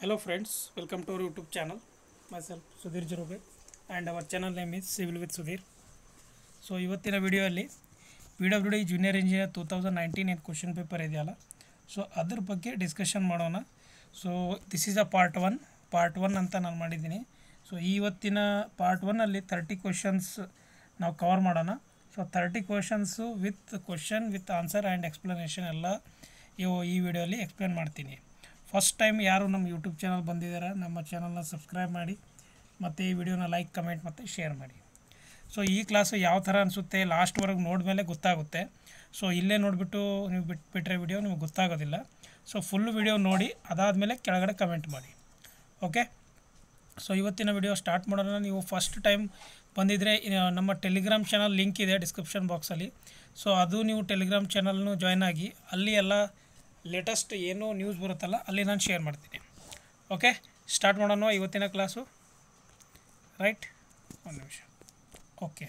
Hello friends, welcome to our YouTube channel. Myself Sudhir Jirube and our channel name is Civil with Sudhir. So ಇವತ್ತಿನ ವಿಡಿಯೋಲ್ಲಿ P W D junior engineer two thousand nineteen ಏನು question paper ಇದೆಯಲ್ಲ so ಅದ್ರ ಬಗ್ಗೆ discussion ಮಾಡೋಣ so this is a part one part one ಅಂತ ನಾನು ಮಾಡಿದ್ದೀನಿ ಸೊ ಇವತ್ತಿನ ಪಾರ್ಟ್ ಒನ್ನಲ್ಲಿ ತರ್ಟಿ ಕ್ವಶನ್ಸ್ ನಾವು ಕವರ್ ಮಾಡೋಣ so thirty questions with question with answer and explanation ಎಲ್ಲ ಇವು ಈ ವಿಡಿಯೋಲಿ ಎಕ್ಸ್ಪ್ಲೇನ್ ಮಾಡ್ತೀನಿ ಫಸ್ಟ್ ಟೈಮ್ ಯಾರು ನಮ್ಮ ಯೂಟ್ಯೂಬ್ ಚಾನಲ್ ಬಂದಿದ್ದಾರೆ ನಮ್ಮ ಚಾನಲ್ನ ಸಬ್ಸ್ಕ್ರೈಬ್ ಮಾಡಿ ಮತ್ತು ಈ ವಿಡಿಯೋನ ಲೈಕ್ ಕಮೆಂಟ್ ಮತ್ತು ಶೇರ್ ಮಾಡಿ ಸೊ ಈ ಕ್ಲಾಸು ಯಾವ ಥರ ಅನಿಸುತ್ತೆ ಲಾಸ್ಟ್ವರೆಗೆ ನೋಡಿದ್ಮೇಲೆ ಗೊತ್ತಾಗುತ್ತೆ ಸೊ ಇಲ್ಲೇ ನೋಡಿಬಿಟ್ಟು ನೀವು ಬಿಟ್ಬಿಟ್ರೆ ವಿಡಿಯೋ ನಿಮಗೆ ಗೊತ್ತಾಗೋದಿಲ್ಲ ಸೊ ಫುಲ್ ವಿಡಿಯೋ ನೋಡಿ ಅದಾದಮೇಲೆ ಕೆಳಗಡೆ ಕಮೆಂಟ್ ಮಾಡಿ ಓಕೆ ಸೊ ಇವತ್ತಿನ ವಿಡಿಯೋ ಸ್ಟಾರ್ಟ್ ಮಾಡೋಣ ನೀವು ಫಸ್ಟ್ ಟೈಮ್ ಬಂದಿದ್ದರೆ ಇನ್ನು ನಮ್ಮ ಟೆಲಿಗ್ರಾಮ್ ಚಾನಲ್ ಲಿಂಕ್ ಇದೆ ಡಿಸ್ಕ್ರಿಪ್ಷನ್ ಬಾಕ್ಸಲ್ಲಿ ಸೊ ಅದು ನೀವು ಟೆಲಿಗ್ರಾಮ್ ಚಾನಲ್ನು ಜಾಯ್ನ್ ಆಗಿ ಅಲ್ಲಿ ಎಲ್ಲ ಲೇಟೆಸ್ಟ್ ಏನು ನ್ಯೂಸ್ ಬರುತ್ತಲ್ಲ ಅಲ್ಲಿ ನಾನು ಶೇರ್ ಮಾಡ್ತೀನಿ ಓಕೆ ಸ್ಟಾರ್ಟ್ ಮಾಡೋಣ ಇವತ್ತಿನ ಕ್ಲಾಸು ರೈಟ್ ಒಂದು ನಿಮಿಷ ಓಕೆ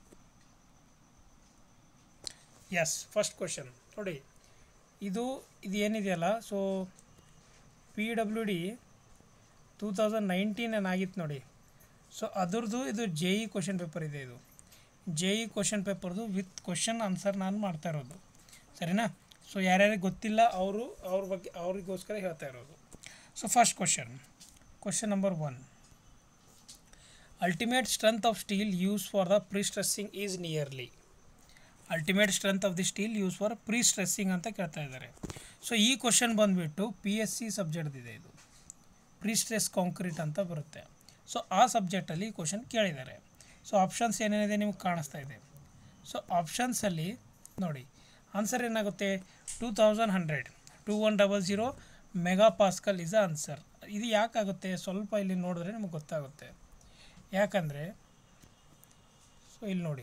ಎಸ್ ಫಸ್ಟ್ ಕ್ವಶನ್ ನೋಡಿ ಇದು ಇದು ಏನಿದೆಯಲ್ಲ so P W D two thousand nineteen ಏನಾಗಿತ್ತು ನೋಡಿ ಸೊ ಅದ್ರದ್ದು ಇದು ಜೆ ಇ ಕ್ವಶನ್ ಪೇಪರ್ ಇದೆ ಇದು ಜೆ ಇ ಕ್ವಶನ್ ಪೇಪರ್ದು ವಿತ್ ಕ್ವಶನ್ ಆನ್ಸರ್ ನಾನು ಮಾಡ್ತಾ ಇರೋದು ಸರಿನಾ ಸೊ ಯಾರ್ಯಾರಿಗೆ ಗೊತ್ತಿಲ್ಲ ಅವರು ಅವ್ರ ಬಗ್ಗೆ ಅವ್ರಿಗೋಸ್ಕರ ಹೇಳ್ತಾ ಇರೋದು so first question question number one ultimate strength of steel use for the prestressing is nearly ultimate strength of the steel use for prestressing ಅಂತ ಕೇಳ್ತಾ ಇದ್ದಾರೆ ಸೊ ಈ ಕ್ವಶನ್ ಬಂದುಬಿಟ್ಟು ಪಿ ಎಸ್ ಸಿ ಸಬ್ಜೆಕ್ಟ್ದಿದೆ ಇದು pre prestress concrete ಅಂತ ಬರುತ್ತೆ so ಆ ಸಬ್ಜೆಕ್ಟಲ್ಲಿ ಕ್ವಶನ್ ಕೇಳಿದ್ದಾರೆ ಸೊ ಆಪ್ಷನ್ಸ್ ಏನೇನಿದೆ ನಿಮ್ಗೆ ಕಾಣಿಸ್ತಾ ಇದೆ ಸೊ ಆಪ್ಷನ್ಸಲ್ಲಿ ನೋಡಿ ಆನ್ಸರ್ ಏನಾಗುತ್ತೆ two thousand hundred two one double zero megapascal is answer ಇದು ಯಾಕಾಗುತ್ತೆ ಸ್ವಲ್ಪ ಇಲ್ಲಿ ನೋಡಿದ್ರೆ ನಿಮಗೆ ಗೊತ್ತಾಗುತ್ತೆ ಯಾಕಂದರೆ ಸೊ ಇಲ್ಲಿ ನೋಡಿ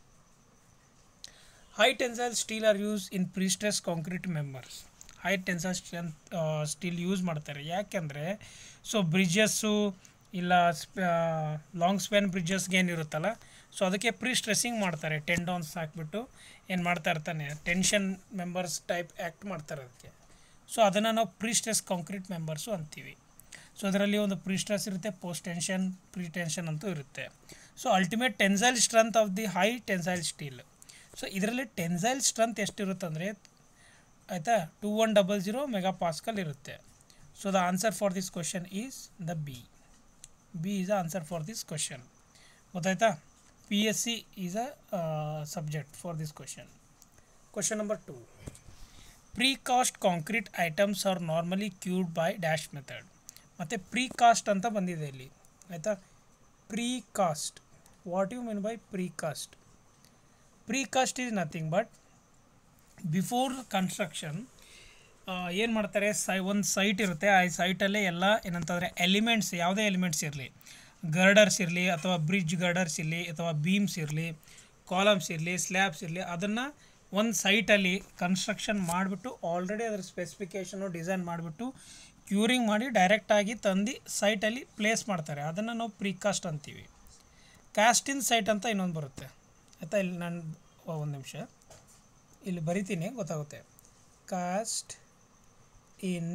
high tensile steel are use in prestress concrete members high tensile steel use ಮಾಡ್ತಾರೆ ಯಾಕೆಂದರೆ ಸೊ ಬ್ರಿಡ್ಜಸ್ಸು ಇಲ್ಲ ಲಾಂಗ್ ಸ್ಪ್ಯಾನ್ ಬ್ರಿಡ್ಜಸ್ಗೆ ಏನಿರುತ್ತಲ್ಲ ಸೊ ಅದಕ್ಕೆ ಪ್ರೀ ಸ್ಟ್ರೆಸ್ಸಿಂಗ್ ಮಾಡ್ತಾರೆ ಟೆಂಡಾನ್ಸ್ ಹಾಕ್ಬಿಟ್ಟು ಏನು ಮಾಡ್ತಾ ಇರ್ತಾನೆ ಟೆನ್ಷನ್ ಮೆಂಬರ್ಸ್ ಟೈಪ್ ಆ್ಯಕ್ಟ್ ಮಾಡ್ತಾರೆ ಅದಕ್ಕೆ ಸೊ ಅದನ್ನು ನಾವು ಪ್ರೀ ಸ್ಟ್ರೆಸ್ ಕಾಂಕ್ರೀಟ್ ಮೆಂಬರ್ಸು ಅಂತೀವಿ ಸೊ ಅದರಲ್ಲಿ ಒಂದು ಪ್ರೀ ಸ್ಟ್ರೆಸ್ ಇರುತ್ತೆ ಪೋಸ್ಟ್ ಟೆನ್ಷನ್ ಪ್ರೀ ಟೆನ್ಷನ್ ಅಂತೂ ಇರುತ್ತೆ so ultimate tensile strength of the high tensile steel so ಇದರಲ್ಲಿ ಟೆನ್ಸೈಲ್ ಸ್ಟ್ರೆಂತ್ ಎಷ್ಟಿರುತ್ತೆ ಅಂದರೆ ಆಯಿತಾ two one double zero megapascal ಇರುತ್ತೆ so the answer for this question is the B B is the answer for this question ಗೊತ್ತಾಯ್ತಾ P S C is a subject for this question question number two precast concrete items are normally cured by dash method ಮತ್ತು precast ಅಂತ ಬಂದಿದೆ ಇಲ್ಲಿ ಆಯಿತಾ precast what you mean by precast precast is nothing but before construction ಏನು ಮಾಡ್ತಾರೆ ಸೈ ಒಂದು site ಇರುತ್ತೆ ಆ ಸೈಟಲ್ಲೇ ಎಲ್ಲ ಏನಂತಂದರೆ ಎಲಿಮೆಂಟ್ಸ್ ಯಾವುದೇ ಎಲಿಮೆಂಟ್ಸ್ ಇರಲಿ ಗರ್ಡರ್ಸ್ ಇರಲಿ ಅಥವಾ ಬ್ರಿಡ್ಜ್ ಗರ್ಡರ್ಸ್ ಇರಲಿ ಅಥವಾ ಬೀಮ್ಸ್ ಇರಲಿ ಕಾಲಮ್ಸ್ ಇರಲಿ ಸ್ಲ್ಯಾಬ್ಸ್ ಇರಲಿ ಅದನ್ನು ಒಂದು ಸೈಟಲ್ಲಿ ಕನ್ಸ್ಟ್ರಕ್ಷನ್ ಮಾಡಿಬಿಟ್ಟು ಆಲ್ರೆಡಿ ಅದರ ಸ್ಪೆಸಿಫಿಕೇಷನು ಡಿಸೈನ್ ಮಾಡಿಬಿಟ್ಟು ಕ್ಯೂರಿಂಗ್ ಮಾಡಿ ಡೈರೆಕ್ಟಾಗಿ ತಂದು ಸೈಟಲ್ಲಿ ಪ್ಲೇಸ್ ಮಾಡ್ತಾರೆ ಅದನ್ನು ನಾವು ಪ್ರೀಕಾಸ್ಟ್ ಅಂತೀವಿ ಕ್ಯಾಸ್ಟಿನ್ ಸೈಟ್ ಅಂತ ಇನ್ನೊಂದು ಬರುತ್ತೆ ಆಯಿತಾ ಇಲ್ಲಿ ನಾನು ಒಂದು ನಿಮಿಷ ಇಲ್ಲಿ ಬರಿತೀನಿ ಗೊತ್ತಾಗುತ್ತೆ cast in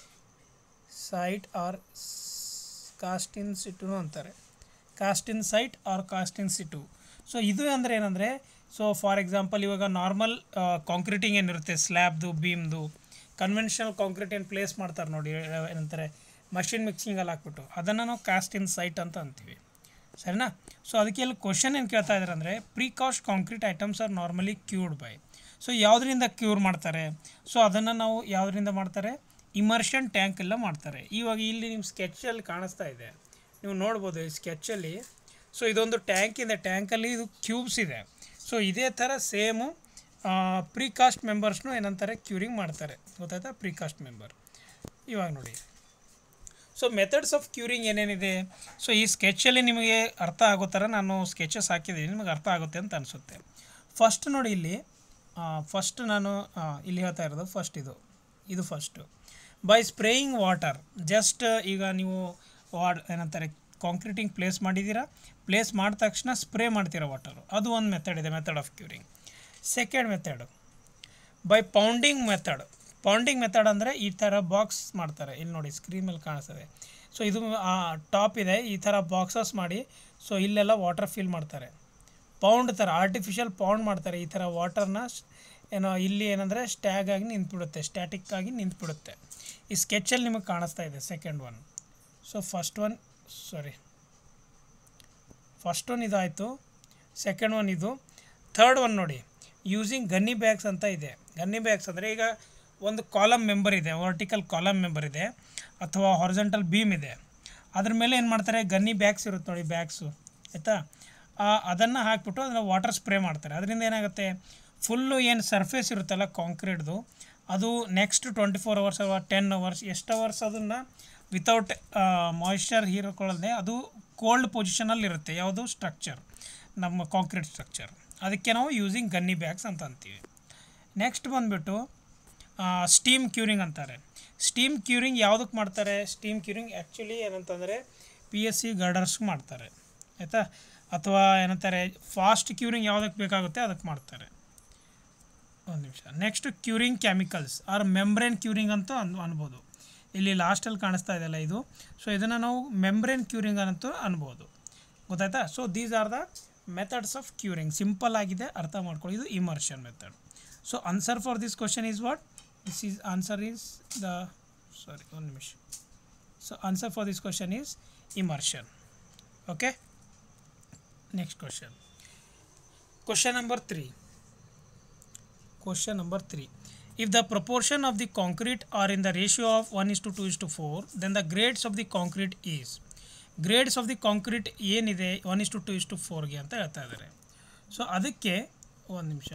site or cast in situ ಅಂತಾರೆ cast in site or cast in situ so ಇದು ಅಂದರೆ ಏನಂದರೆ ಸೊ ಫಾರ್ ಎಕ್ಸಾಂಪಲ್ ಇವಾಗ ನಾರ್ಮಲ್ ಕಾಂಕ್ರೀಟಿಂಗ್ ಏನಿರುತ್ತೆ ಸ್ಲ್ಯಾಬ್ದು ಬೀಮ್ದು ಕನ್ವೆನ್ಷನಲ್ ಕಾಂಕ್ರೀಟ್ ಏನು ಪ್ಲೇಸ್ ಮಾಡ್ತಾರೆ ನೋಡಿ ಏನಂತಾರೆ ಮಷಿನ್ ಮಿಕ್ಸಿಂಗಲ್ಲಿ ಹಾಕ್ಬಿಟ್ಟು ಅದನ್ನು ನಾವು ಕಾಸ್ಟ್ ಇನ್ ಸೈಟ್ ಅಂತ ಅಂತೀವಿ ಸರಿನಾ ಸೊ ಅದಕ್ಕೆ ಇಲ್ಲಿ ಕ್ವಶನ್ ಏನು ಕೇಳ್ತಾ ಇದ್ದಾರೆ ಅಂದರೆ precast concrete items are normally cured by so ಯಾವುದರಿಂದ ಕ್ಯೂರ್ ಮಾಡ್ತಾರೆ ಸೊ ಅದನ್ನು ನಾವು ಯಾವುದರಿಂದ ಮಾಡ್ತಾರೆ ಇಮರ್ಷನ್ ಟ್ಯಾಂಕ್ ಎಲ್ಲ ಮಾಡ್ತಾರೆ ಇವಾಗ ಇಲ್ಲಿ ನಿಮ್ಮ ಸ್ಕೆಚಲ್ಲಿ ಕಾಣಿಸ್ತಾ ಇದೆ ನೀವು ನೋಡ್ಬೋದು ಈ ಸ್ಕೆಚಲ್ಲಿ ಸೊ ಇದೊಂದು ಟ್ಯಾಂಕ್ ಇದೆ ಟ್ಯಾಂಕಲ್ಲಿ ಇದು ಕ್ಯೂಬ್ಸ್ ಇದೆ ಸೊ ಇದೇ ಥರ ಸೇಮು ಪ್ರೀಕಾಸ್ಟ್ ಮೆಂಬರ್ಸ್ನು ಏನಂತಾರೆ ಕ್ಯೂರಿಂಗ್ ಮಾಡ್ತಾರೆ ಗೊತ್ತಾಯ್ತಾ ಪ್ರೀಕಾಸ್ಟ್ ಮೆಂಬರ್ ಇವಾಗ ನೋಡಿ ಸೊ ಮೆಥಡ್ಸ್ ಆಫ್ ಕ್ಯೂರಿಂಗ್ ಏನೇನಿದೆ ಸೊ ಈ ಸ್ಕೆಚಲ್ಲಿ ನಿಮಗೆ ಅರ್ಥ ಆಗೋ ಥರ ನಾನು ಸ್ಕೆಚಸ್ ಹಾಕಿದ್ದೀನಿ ನಿಮಗೆ ಅರ್ಥ ಆಗುತ್ತೆ ಅಂತ ಅನಿಸುತ್ತೆ ಫಸ್ಟ್ ನೋಡಿ ಇಲ್ಲಿ ಫಸ್ಟ್ ನಾನು ಇಲ್ಲಿ ಹೇಳ್ತಾ ಇರೋದು ಫಸ್ಟ್ ಇದು ಇದು first by spraying water just ಈಗ ನೀವು ವಾಡ್ ಏನಂತಾರೆ ಕಾಂಕ್ರೀಟಿಂಗ್ ಪ್ಲೇಸ್ ಮಾಡಿದ್ದೀರಾ ಪ್ಲೇಸ್ ಮಾಡಿದ ತಕ್ಷಣ ಸ್ಪ್ರೇ ಮಾಡ್ತೀರಾ ವಾಟರು ಅದು ಒಂದು ಮೆಥಡ್ ಇದೆ method of curing second method by pounding method pounding method ಅಂದರೆ ಈ ಥರ ಬಾಕ್ಸ್ ಮಾಡ್ತಾರೆ ಇಲ್ಲಿ ನೋಡಿ ಸ್ಕ್ರೀನ್ ಮೇಲೆ ಕಾಣಿಸ್ತದೆ ಸೊ ಇದು ಟಾಪ್ ಇದೆ ಈ ಥರ ಬಾಕ್ಸಸ್ ಮಾಡಿ ಸೊ ಇಲ್ಲೆಲ್ಲ ವಾಟರ್ ಫಿಲ್ ಮಾಡ್ತಾರೆ ಪೌಂಡ್ ಥರ ಆರ್ಟಿಫಿಷಿಯಲ್ ಪೌಂಡ್ ಮಾಡ್ತಾರೆ ಈ ಥರ ವಾಟರ್ನ ಏನೋ ಇಲ್ಲಿ ಏನಂದರೆ ಸ್ಟ್ಯಾಗ್ ಆಗಿ ನಿಂತ್ಬಿಡುತ್ತೆ ಸ್ಟ್ಯಾಟಿಕ್ ಆಗಿ ನಿಂತ್ಬಿಡುತ್ತೆ ಈ ಸ್ಕೆಚಲ್ಲಿ ನಿಮಗೆ ಕಾಣಿಸ್ತಾ ಇದೆ second one so first one sorry first one ಇದಾಯಿತು ಸೆಕೆಂಡ್ ಒನ್ ಇದು ಥರ್ಡ್ ಒನ್ ನೋಡಿ ಯೂಸಿಂಗ್ ಗನ್ನಿ ಬ್ಯಾಗ್ಸ್ ಅಂತ ಇದೆ ಗನ್ನಿ ಬ್ಯಾಗ್ಸ್ ಅಂದರೆ ಈಗ ಒಂದು ಕಾಲಮ್ ಮೆಂಬರ್ ಇದೆ ವರ್ಟಿಕಲ್ ಕಾಲಮ್ ಮೆಂಬರ್ ಇದೆ ಅಥವಾ ಹಾರಿಜೆಂಟಲ್ ಬೀಮ್ ಇದೆ ಅದ್ರ ಮೇಲೆ ಏನು ಮಾಡ್ತಾರೆ ಗನ್ನಿ ಬ್ಯಾಗ್ಸ್ ಇರುತ್ತೆ ನೋಡಿ ಬ್ಯಾಗ್ಸು ಆಯಿತಾ ಅದನ್ನು ಹಾಕ್ಬಿಟ್ಟು ಅದನ್ನು ವಾಟರ್ ಸ್ಪ್ರೇ ಮಾಡ್ತಾರೆ ಅದರಿಂದ ಏನಾಗುತ್ತೆ ಫುಲ್ಲು ಏನು ಸರ್ಫೇಸ್ ಇರುತ್ತಲ್ಲ ಕಾಂಕ್ರೀಟ್ದು ಅದು ನೆಕ್ಸ್ಟ್ ಟ್ವೆಂಟಿ ಫೋರ್ ಅವರ್ಸ್ ಅಥವಾ ಟೆನ್ ಅವರ್ಸ್ ಎಷ್ಟು ಅವರ್ಸ್ ಅದನ್ನು ವಿತೌಟ್ ಮಾಯಿಶ್ಚರ್ ಹೀರಿಕೊಳ್ಳದೆ ಅದು ಕೋಲ್ಡ್ ಪೊಸಿಷನಲ್ಲಿ ಇರುತ್ತೆ ಯಾವುದು ಸ್ಟ್ರಕ್ಚರ್ ನಮ್ಮ ಕಾಂಕ್ರೀಟ್ ಸ್ಟ್ರಕ್ಚರ್ ಅದಕ್ಕೆ ನಾವು ಯೂಸಿಂಗ್ ಗನ್ನಿ ಬ್ಯಾಗ್ಸ್ ಅಂತ ಅಂತೀವಿ ನೆಕ್ಸ್ಟ್ ಬಂದುಬಿಟ್ಟು ಸ್ಟೀಮ್ ಕ್ಯೂರಿಂಗ್ ಅಂತಾರೆ ಸ್ಟೀಮ್ ಕ್ಯೂರಿಂಗ್ ಯಾವುದಕ್ಕೆ ಮಾಡ್ತಾರೆ ಸ್ಟೀಮ್ ಕ್ಯೂರಿಂಗ್ ಆ್ಯಕ್ಚುಲಿ ಏನಂತಂದರೆ ಪಿ ಎಸ್ ಸಿ ಗರ್ಡರ್ಸ್ಗೆ ಮಾಡ್ತಾರೆ ಆಯಿತಾ ಅಥವಾ ಏನಂತಾರೆ ಫಾಸ್ಟ್ ಕ್ಯೂರಿಂಗ್ ಯಾವುದಕ್ಕೆ ಬೇಕಾಗುತ್ತೆ ಅದಕ್ಕೆ ಮಾಡ್ತಾರೆ ಒಂದು ನಿಮಿಷ next curing chemicals or membrane curing ಅಂತ ಅನ್ ಅನ್ಬೋದು ಇಲ್ಲಿ ಲಾಸ್ಟಲ್ಲಿ ಕಾಣಿಸ್ತಾ ಇದೆಯಲ್ಲ ಇದು ಸೊ ಇದನ್ನು ನಾವು ಮೆಂಬ್ರೇನ್ ಕ್ಯೂರಿಂಗ್ ಅಂತೂ ಅನ್ಬೋದು ಗೊತ್ತಾಯ್ತಾ so these are the methods of curing simple ಆಗಿದೆ ಅರ್ಥ ಮಾಡ್ಕೊಳ್ಳಿ ಇದು immersion method so answer for this question is what this is answer is the sorry ಒಂದು ನಿಮಿಷ so answer for this question is immersion okay next question question number three question number 3 if the proportion of the concrete are in the ratio of 1 is to 2 is to 4 then the grades of the concrete is grades of the concrete ಏನಿದೆ one is to two is to ಫೋರ್ಗೆ ಅಂತ ಹೇಳ್ತಾ ಇದ್ದಾರೆ so ಅದಕ್ಕೆ ಒಂದು ನಿಮಿಷ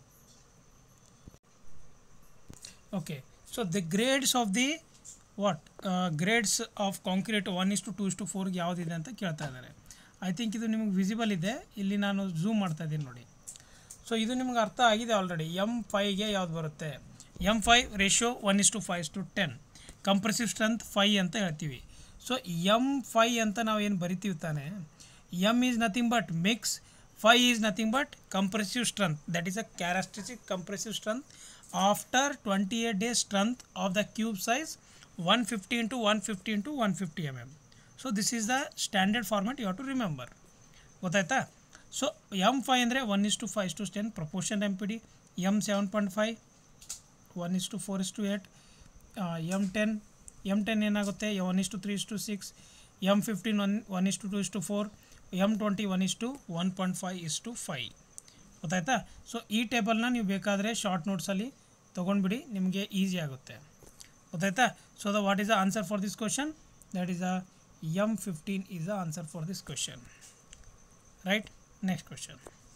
okay so the grades of the what grades of concrete one is to two is to ಫೋರ್ಗೆ ಯಾವುದಿದೆ ಅಂತ ಕೇಳ್ತಾ ಇದ್ದಾರೆ ಐ ಥಿಂಕ್ ಇದು ನಿಮಗೆ ವಿಸಿಬಲ್ ಇದೆ ಇಲ್ಲಿ ನಾನು ಝೂಮ್ ಮಾಡ್ತಾ ಇದ್ದೀನಿ ನೋಡಿ ಸೊ ಇದು ನಿಮ್ಗೆ ಅರ್ಥ ಆಗಿದೆ ಆಲ್ರೆಡಿ ಎಮ್ ಫೈಗೆ ಯಾವ್ದು ಬರುತ್ತೆ M five ratio one is to five to ten compressive strength five ಅಂತ ಹೇಳ್ತೀವಿ ಸೊ ಎಮ್ ಫೈ ಅಂತ ನಾವು ಏನು ಬರಿತೀವಿ ತಾನೆ M is nothing but mix five is nothing but compressive strength that is a characteristic compressive strength after twenty eight days strength of the cube size one fifty into one fifty into one fifty M M so this is the standard format you have to remember ಗೊತ್ತಾಯ್ತಾ so M five ಅಂದರೆ one is to five is to ten proportion M P D M seven point five one is to four is to eight M ten M ten ಏನಾಗುತ್ತೆ one is to three is to six M fifteen one one is to two is to four M twenty one is to one point five is to five ಗೊತ್ತಾಯ್ತಾ so ಈ ಟೇಬಲ್ನ ನೀವು ಬೇಕಾದರೆ short ನೋಟ್ಸಲ್ಲಿ ತೊಗೊಂಡ್ಬಿಡಿ ನಿಮಗೆ easy ಆಗುತ್ತೆ ಗೊತ್ತಾಯ್ತಾ so the what is the answer for this question that is a M fifteen is the answer for this question right next question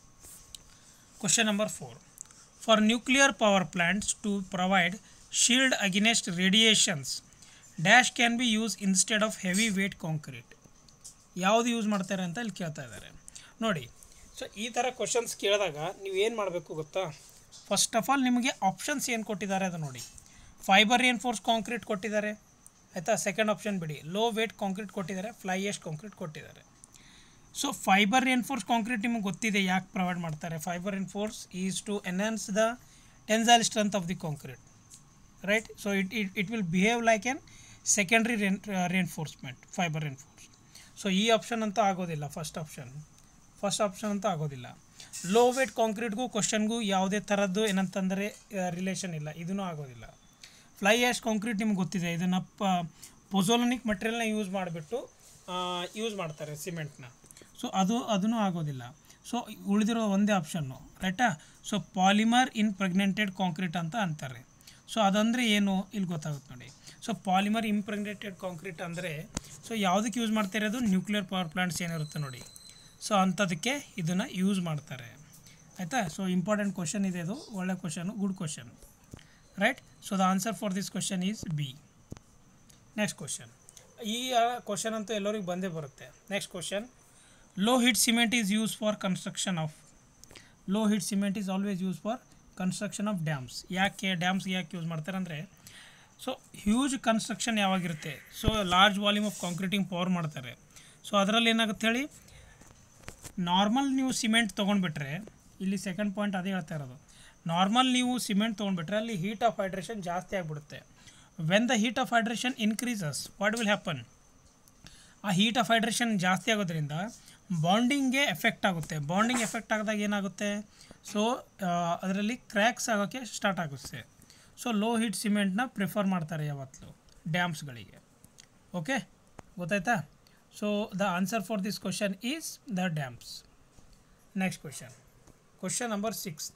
question number 4 for nuclear power plants to provide shield against radiations dash can be used instead of heavy weight concrete ಯಾವುದು use ಮಾಡ್ತಾರೆ ಅಂತ ಇಲ್ಲಿ ಕೇಳ್ತಾ ಇದ್ದಾರೆ ನೋಡಿ so ಈ ಥರ questions ಕೇಳಿದಾಗ ನೀವು ಏನು ಮಾಡಬೇಕು ಗೊತ್ತಾ ಫಸ್ಟ್ ಆಫ್ ಆಲ್ ನಿಮಗೆ ಆಪ್ಷನ್ಸ್ ಏನು ಕೊಟ್ಟಿದ್ದಾರೆ ಅದು ನೋಡಿ ಫೈಬರ್ ಫೋರ್ಸ್ ಕಾಂಕ್ರೀಟ್ ಕೊಟ್ಟಿದ್ದಾರೆ ಆಯಿತಾ ಸೆಕೆಂಡ್ ಆಪ್ಷನ್ ಬಿಡಿ ಲೋ ವೇಟ್ ಕಾಂಕ್ರೀಟ್ ಕೊಟ್ಟಿದ್ದಾರೆ ಫ್ಲೈ ಎಸ್ಟ್ ಕಾಂಕ್ರೀಟ್ ಕೊಟ್ಟಿದ್ದಾರೆ ಸೊ ಫೈಬರ್ ಎನ್ಫೋರ್ಸ್ ಕಾಂಕ್ರೀಟ್ ನಿಮಗೆ ಗೊತ್ತಿದೆ ಯಾಕೆ ಪ್ರೊವೈಡ್ ಮಾಡ್ತಾರೆ fibre enforce is to enhance the tensile strength of the concrete right so it it it will behave like an secondary ren reinforcement fibre enforce so ಈ option ಅಂತೂ ಆಗೋದಿಲ್ಲ first option first option ಅಂತೂ ಆಗೋದಿಲ್ಲ low wait ಕಾಂಕ್ರೀಟ್ಗೂ ಕ್ವಶನ್ಗೂ ಯಾವುದೇ ಥರದ್ದು ಏನಂತಂದರೆ relation ಇಲ್ಲ ಇದೂ ಆಗೋದಿಲ್ಲ ಫ್ಲೈ ಆ್ಯಶ್ ಕಾಂಕ್ರೀಟ್ ನಿಮ್ಗೆ ಗೊತ್ತಿದೆ ಇದನ್ನು ಪ ಪೊಸೋಲನಿಕ್ ಮಟೀರಿಯಲ್ನ ಯೂಸ್ ಮಾಡಿಬಿಟ್ಟು ಯೂಸ್ ಮಾಡ್ತಾರೆ ಸಿಮೆಂಟ್ನ ಸೊ ಅದು ಅದೂ ಆಗೋದಿಲ್ಲ ಸೊ ಉಳಿದಿರೋ ಒಂದೇ ಆಪ್ಷನ್ನು ರೈಟಾ so polymer impregnated concrete ಅಂತ ಅಂತಾರೆ ಸೊ ಅದಂದರೆ ಏನು ಇಲ್ಲಿ ಗೊತ್ತಾಗುತ್ತೆ ನೋಡಿ ಸೊ ಪಾಲಿಮರ್ ಇಂಪ್ರೆಗ್ನೇಟೆಡ್ ಕಾಂಕ್ರೀಟ್ ಅಂದರೆ ಸೊ ಯಾವುದಕ್ಕೆ ಯೂಸ್ ಮಾಡ್ತಾ ಇರೋದು ನ್ಯೂಕ್ಲಿಯರ್ ಪವರ್ ಪ್ಲಾಂಟ್ಸ್ ಏನಿರುತ್ತೆ ನೋಡಿ ಸೊ ಅಂಥದಕ್ಕೆ ಇದನ್ನು ಯೂಸ್ ಮಾಡ್ತಾರೆ ಆಯಿತಾ ಸೊ ಇಂಪಾರ್ಟೆಂಟ್ ಕ್ವಶನ್ ಇದೆ ಇದು ಒಳ್ಳೆ question good question right so the answer for this question is B next question ಈ ಕ್ವಶನ್ ಅಂತೂ ಎಲ್ಲರಿಗೂ ಬಂದೇ ಬರುತ್ತೆ next question low heat cement is use for construction of low heat cement is always use for construction of dams ಯಾಕೆ ಡ್ಯಾಮ್ಸ್ಗೆ ಯಾಕೆ use ಮಾಡ್ತಾರೆ ಅಂದರೆ ಸೊ ಹ್ಯೂಜ್ ಕನ್ಸ್ಟ್ರಕ್ಷನ್ ಯಾವಾಗಿರುತ್ತೆ so large volume of concreting pouring ಮಾಡ್ತಾರೆ ಸೊ ಅದರಲ್ಲಿ ಏನಾಗುತ್ತೆ ಹೇಳಿ ನಾರ್ಮಲ್ ನೀವು ಸಿಮೆಂಟ್ ತೊಗೊಂಡ್ಬಿಟ್ರೆ ಇಲ್ಲಿ ಸೆಕೆಂಡ್ ಪಾಯಿಂಟ್ ಅದೇ ಹೇಳ್ತಾ ಇರೋದು ನಾರ್ಮಲ್ ನೀವು ಸಿಮೆಂಟ್ ತೊಗೊಂಡ್ಬಿಟ್ರೆ ಅಲ್ಲಿ ಹೀಟ್ ಆಫ್ ಹೈಡ್ರೇಷನ್ ಜಾಸ್ತಿ ಆಗಿಬಿಡುತ್ತೆ when the heat of hydration increases what will happen ಆ ಹೀಟ್ ಆಫ್ ಹೈಡ್ರೇಷನ್ ಜಾಸ್ತಿ ಆಗೋದ್ರಿಂದ ಬಾಂಡಿಂಗ್ಗೆ ಎಫೆಕ್ಟ್ ಆಗುತ್ತೆ ಬಾಂಡಿಂಗ್ ಎಫೆಕ್ಟ್ ಆದಾಗ ಏನಾಗುತ್ತೆ ಸೊ ಅದರಲ್ಲಿ ಕ್ರ್ಯಾಕ್ಸ್ ಆಗೋಕ್ಕೆ ಸ್ಟಾರ್ಟ್ ಆಗುತ್ತೆ ಸೊ ಲೋ ಹೀಟ್ ಸಿಮೆಂಟ್ನ ಪ್ರಿಫರ್ ಮಾಡ್ತಾರೆ ಯಾವತ್ತೂ ಡ್ಯಾಮ್ಸ್ಗಳಿಗೆ ಓಕೆ ಗೊತ್ತಾಯ್ತಾ so the answer for this question is the dams next question question number six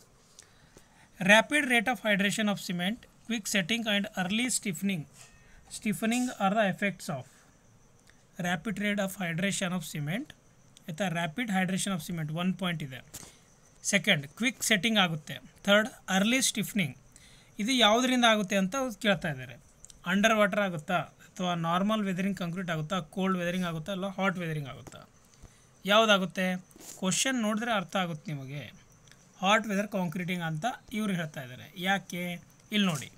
rapid rate of hydration of cement quick setting and early stiffening stiffening are the effects of rapid rate of hydration of cement ಆಯಿತಾ rapid hydration of cement one point ಇದೆ second quick setting ಆಗುತ್ತೆ third early stiffening ಇದು ಯಾವುದರಿಂದ ಆಗುತ್ತೆ ಅಂತ ಕೇಳ್ತಾ ಇದ್ದಾರೆ under water ಆಗುತ್ತಾ ಅಥವಾ ನಾರ್ಮಲ್ ವೆದರಿಂಗ್ ಕಂಕ್ರೀಟ್ ಆಗುತ್ತಾ ಕೋಲ್ಡ್ ವೆದರಿಂಗ್ ಆಗುತ್ತಾ ಅಲ್ಲ ಹಾಟ್ ವೆದರಿಂಗ್ ಆಗುತ್ತಾ ಯಾವುದಾಗುತ್ತೆ ಕ್ವಶನ್ ನೋಡಿದ್ರೆ ಅರ್ಥ ಆಗುತ್ತೆ ನಿಮಗೆ ಹಾಟ್ ವೆದರ್ ಕಾಂಕ್ರೀಟಿಂಗ್ ಅಂತ ಇವ್ರು ಹೇಳ್ತಾ ಇದ್ದಾರೆ ಯಾಕೆ ಇಲ್ಲಿ ನೋಡಿ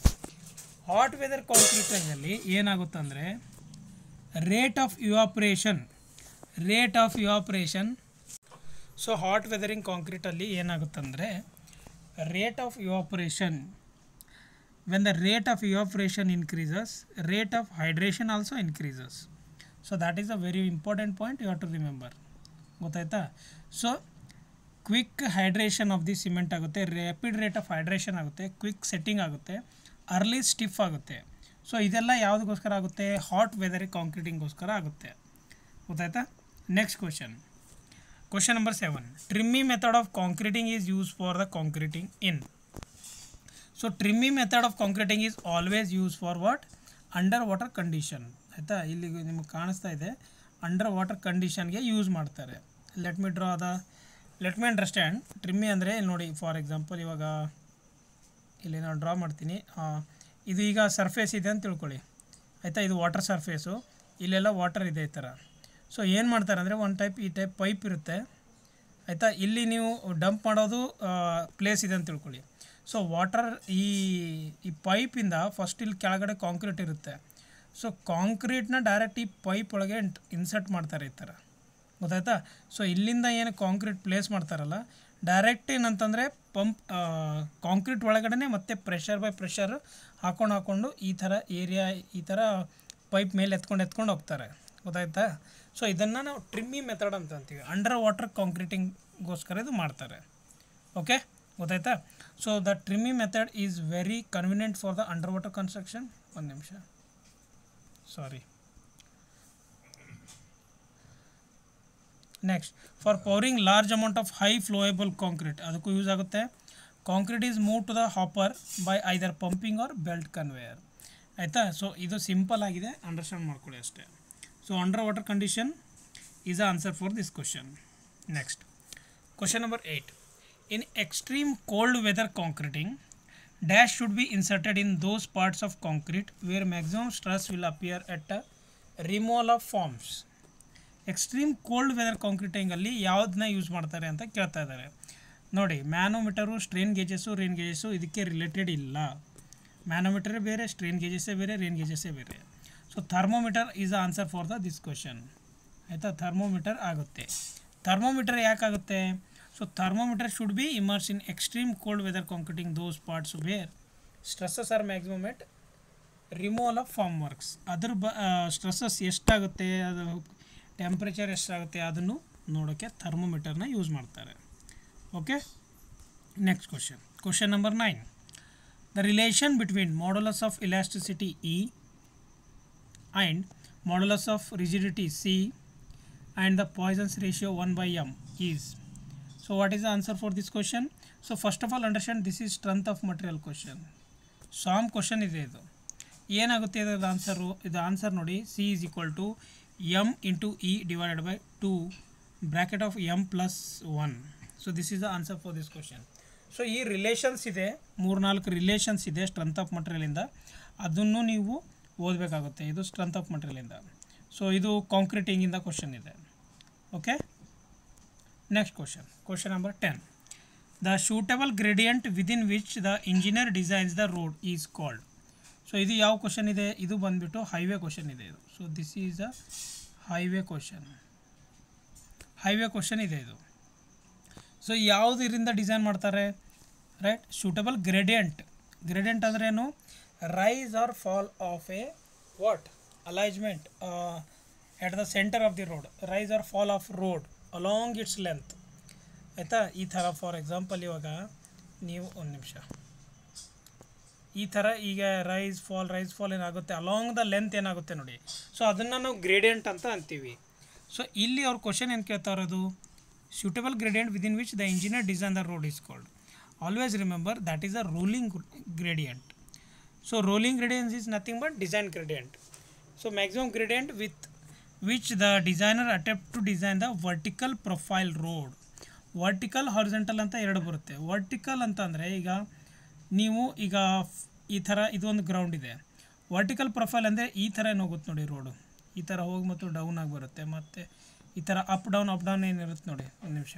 ಹಾಟ್ ವೆದರ್ ಕಾಂಕ್ರೀಟಿಂಗಲ್ಲಿ ಏನಾಗುತ್ತಂದರೆ rate of evaporation rate of evaporation so hot weathering ಕಾಂಕ್ರೀಟಲ್ಲಿ ಏನಾಗುತ್ತಂದರೆ rate of evaporation when the rate of evaporation increases rate of hydration also increases so that is a very important point you have to remember ಗೊತ್ತಾಯ್ತಾ so quick hydration of the cement ಆಗುತ್ತೆ rapid rate of hydration ಆಗುತ್ತೆ quick setting ಆಗುತ್ತೆ early stiff ಆಗುತ್ತೆ so ಇದೆಲ್ಲ ಯಾವುದಕ್ಕೋಸ್ಕರ ಆಗುತ್ತೆ hot weather ಕಾಂಕ್ರೀಟಿಂಗ್ಗೋಸ್ಕರ ಆಗುತ್ತೆ ಗೊತ್ತಾಯ್ತಾ next question question number seven tremie method of concreting is use for the concreting in so tremie method of concreting is always use for what under water condition ಆಯಿತಾ ಇಲ್ಲಿ ನಿಮಗೆ ಕಾಣಿಸ್ತಾ ಇದೆ ಅಂಡರ್ ವಾಟರ್ ಕಂಡೀಷನ್ಗೆ use ಮಾಡ್ತಾರೆ let me draw the let me understand tremie ಅಂದರೆ ಇಲ್ಲಿ ನೋಡಿ ಫಾರ್ ಎಕ್ಸಾಂಪಲ್ ಇವಾಗ ಇಲ್ಲಿ ನಾನು ಡ್ರಾ ಮಾಡ್ತೀನಿ ಆ, ಇದು ಈಗ ಸರ್ಫೇಸ್ ಇದೆ ಅಂತ ತಿಳ್ಕೊಳ್ಳಿ ಆಯಿತಾ ಇದು ವಾಟರ್ ಸರ್ಫೇಸು ಇಲ್ಲೆಲ್ಲ ವಾಟರ್ ಇದೆ ಈ ಥರ ಸೊ ಏನು ಮಾಡ್ತಾರೆ ಅಂದರೆ ಒಂದು ಟೈಪ್ ಈ ಟೈಪ್ ಪೈಪ್ ಇರುತ್ತೆ ಆಯಿತಾ ಇಲ್ಲಿ ನೀವು ಡಂಪ್ ಮಾಡೋದು ಪ್ಲೇಸ್ ಇದೆ ಅಂತ ತಿಳ್ಕೊಳ್ಳಿ ಸೊ ವಾಟರ್ ಈ ಈ ಪೈಪಿಂದ ಫಸ್ಟ್ ಇಲ್ಲಿ ಕೆಳಗಡೆ ಕಾಂಕ್ರೀಟ್ ಇರುತ್ತೆ ಸೊ ಕಾಂಕ್ರೀಟ್ನ ಡೈರೆಕ್ಟ್ ಈ ಪೈಪ್ ಒಳಗೆ ಇನ್ಸರ್ಟ್ ಮಾಡ್ತಾರೆ ಈ ಥರ ಗೊತ್ತಾಯ್ತಾ ಸೊ ಇಲ್ಲಿಂದ ಏನು ಕಾಂಕ್ರೀಟ್ ಪ್ಲೇಸ್ ಮಾಡ್ತಾರಲ್ಲ ಡೈರೆಕ್ಟ್ ಏನಂತಂದರೆ ಪಂಪ್ ಕಾಂಕ್ರೀಟ್ ಒಳಗಡೆ ಮತ್ತೆ ಪ್ರೆಷರ್ ಬೈ ಪ್ರೆಷರ್ ಹಾಕೊಂಡು ಹಾಕ್ಕೊಂಡು ಈ ಥರ ಏರಿಯಾ ಈ ಥರ ಪೈಪ್ ಮೇಲೆ ಎತ್ಕೊಂಡು ಎತ್ಕೊಂಡು ಹೋಗ್ತಾರೆ ಗೊತ್ತಾಯ್ತಾ ಸೊ ಇದನ್ನು ನಾವು ಟ್ರಿಮ್ಮಿ ಮೆಥಡ್ ಅಂತ ಅಂತೀವಿ ಅಂಡರ್ ವಾಟರ್ ಕಾಂಕ್ರೀಟಿಂಗ್ಗೋಸ್ಕರ ಇದು ಮಾಡ್ತಾರೆ ಓಕೆ ಗೊತ್ತಾಯ್ತಾ so the tremie method is very convenient for the under water construction ಒಂದು ನಿಮಿಷ sorry next for pouring large amount of high flowable concrete ಅದಕ್ಕೂ ಯೂಸ್ ಆಗುತ್ತೆ concrete is move to the hopper by either pumping or belt conveyor ಆಯಿತಾ so ಇದು simple ಆಗಿದೆ understand ಮಾಡ್ಕೊಳ್ಳಿ ಅಷ್ಟೇ so under water condition is a answer for this question next question number eight in extreme cold weather concreting dash should be inserted in those parts of concrete where maximum stress will appear at a removal of forms extreme cold weather ಕಾಂಕ್ರೀಟಿಂಗಲ್ಲಿ ಯಾವುದನ್ನ use ಮಾಡ್ತಾರೆ ಅಂತ ಕೇಳ್ತಾ ಇದ್ದಾರೆ ನೋಡಿ ಮ್ಯಾನೋಮೀಟರು strain ಗೇಜಸ್ಸು rain ಗೇಜಸ್ಸು ಇದಕ್ಕೆ related ಇಲ್ಲ ಮ್ಯಾನೋಮೀಟರೇ ಬೇರೆ ಸ್ಟ್ರೇನ್ ಗೇಜಸ್ಸೇ ಬೇರೆ ರೇನ್ ಗೇಜಸ್ಸೇ ಬೇರೆ so thermometer is the answer for the this question ಆಯಿತಾ ಥರ್ಮೋಮೀಟರ್ ಆಗುತ್ತೆ ಥರ್ಮೋಮೀಟರ್ ಯಾಕಾಗುತ್ತೆ so thermometer should be immerse in extreme cold weather concreting those parts where stresses are maximum at removal of form works ಅದ್ರ ಬ stresses ಎಷ್ಟಾಗುತ್ತೆ ಅದು temperature ಎಷ್ಟಾಗುತ್ತೆ ಅದನ್ನು ನೋಡೋಕ್ಕೆ ಥರ್ಮೋಮೀಟರ್ನ ಯೂಸ್ ಮಾಡ್ತಾರೆ okay next question question number nine the relation between modulus of elasticity E and modulus of rigidity C and the Poisson's ratio one by M is so what is the answer for this question so first of all understand this is strength of material question some question ಇದೆ ಇದು ಏನಾಗುತ್ತೆ ಇದರ answer ಇದು answer ನೋಡಿ C is equal to M into E divided by two bracket of M plus one so this is the answer for this question so ಈ relations ಇದೆ ಮೂರ್ನಾಲ್ಕು relations ಇದೆ ಸ್ಟ್ರೆಂತ್ ಆಫ್ ಮಟೀರಿಯಲಿಂದ ಅದನ್ನು ನೀವು ಓದಬೇಕಾಗುತ್ತೆ ಇದು ಸ್ಟ್ರೆಂತ್ ಆಫ್ ಮಟೀರಿಯಲಿಂದ so ಇದು ಕಾಂಕ್ರೀಟಿಂಗಿಂದ ಕ್ವಶನ್ ಇದೆ okay next question question number ten the suitable gradient within which the engineer designs the road is called so ಇದು ಯಾವ ಕ್ವಶನ್ ಇದೆ ಇದು ಬಂದುಬಿಟ್ಟು ಹೈವೇ ಕ್ವಶನ್ ಇದೆ ಇದು so this is a highway question highway question ಇದೆ ಇದು ಸೊ ಯಾವುದರಿಂದ ಡಿಸೈನ್ ಮಾಡ್ತಾರೆ ರೈಟ್ ಸೂಟಬಲ್ ಗ್ರೇಡಿಯಂಟ್ ಗ್ರೇಡಿಯಂಟ್ ಅಂದ್ರೇನು rise or fall of a what alignment at the centre of the road rise or fall of road along its length ಆಯಿತಾ ಈ ಥರ for example ಇವಾಗ ನೀವು ಒಂದು ನಿಮಿಷ ಈ ಥರ ಈಗ ರೈಸ್ ಫಾಲ್ ರೈಸ್ ಫಾಲ್ ಏನಾಗುತ್ತೆ ಅಲಾಂಗ್ ದ ಲೆಂತ್ ಏನಾಗುತ್ತೆ ನೋಡಿ ಸೊ ಅದನ್ನು ನಾವು ಗ್ರೇಡಿಯಂಟ್ ಅಂತ ಅಂತೀವಿ ಸೊ ಇಲ್ಲಿ ಅವ್ರ ಕ್ವಶನ್ ಏನು ಕೇಳ್ತಾ ಇರೋದು suitable gradient within which the engineer design the road is called always remember that is a rolling gradient so rolling gradient is nothing but design gradient so maximum gradient with which the designer attempt to design the vertical profile road vertical horizontal ಅಂತ ಎರಡು ಬರುತ್ತೆ vertical ಅಂತ ಅಂದರೆ ಈಗ ನೀವು ಈಗ ಫ್- ಈ ಥರ ಇದೊಂದು ಗ್ರೌಂಡ್ ಇದೆ ವರ್ಟಿಕಲ್ ಪ್ರೊಫೈಲ್ ಅಂದರೆ ಈ ಥರ ಏನು ಹೋಗುತ್ತೆ ನೋಡಿ ರೋಡು ಈ ಥರ ಹೋಗಿ ಮತ್ತು ಡೌನ್ ಆಗಿ ಬರುತ್ತೆ ಮತ್ತು ಈ ಥರ ಅಪ್ ಡೌನ್ ಅಪ್ ಡೌನ್ ಏನಿರುತ್ತೆ ನೋಡಿ ಒಂದು ನಿಮಿಷ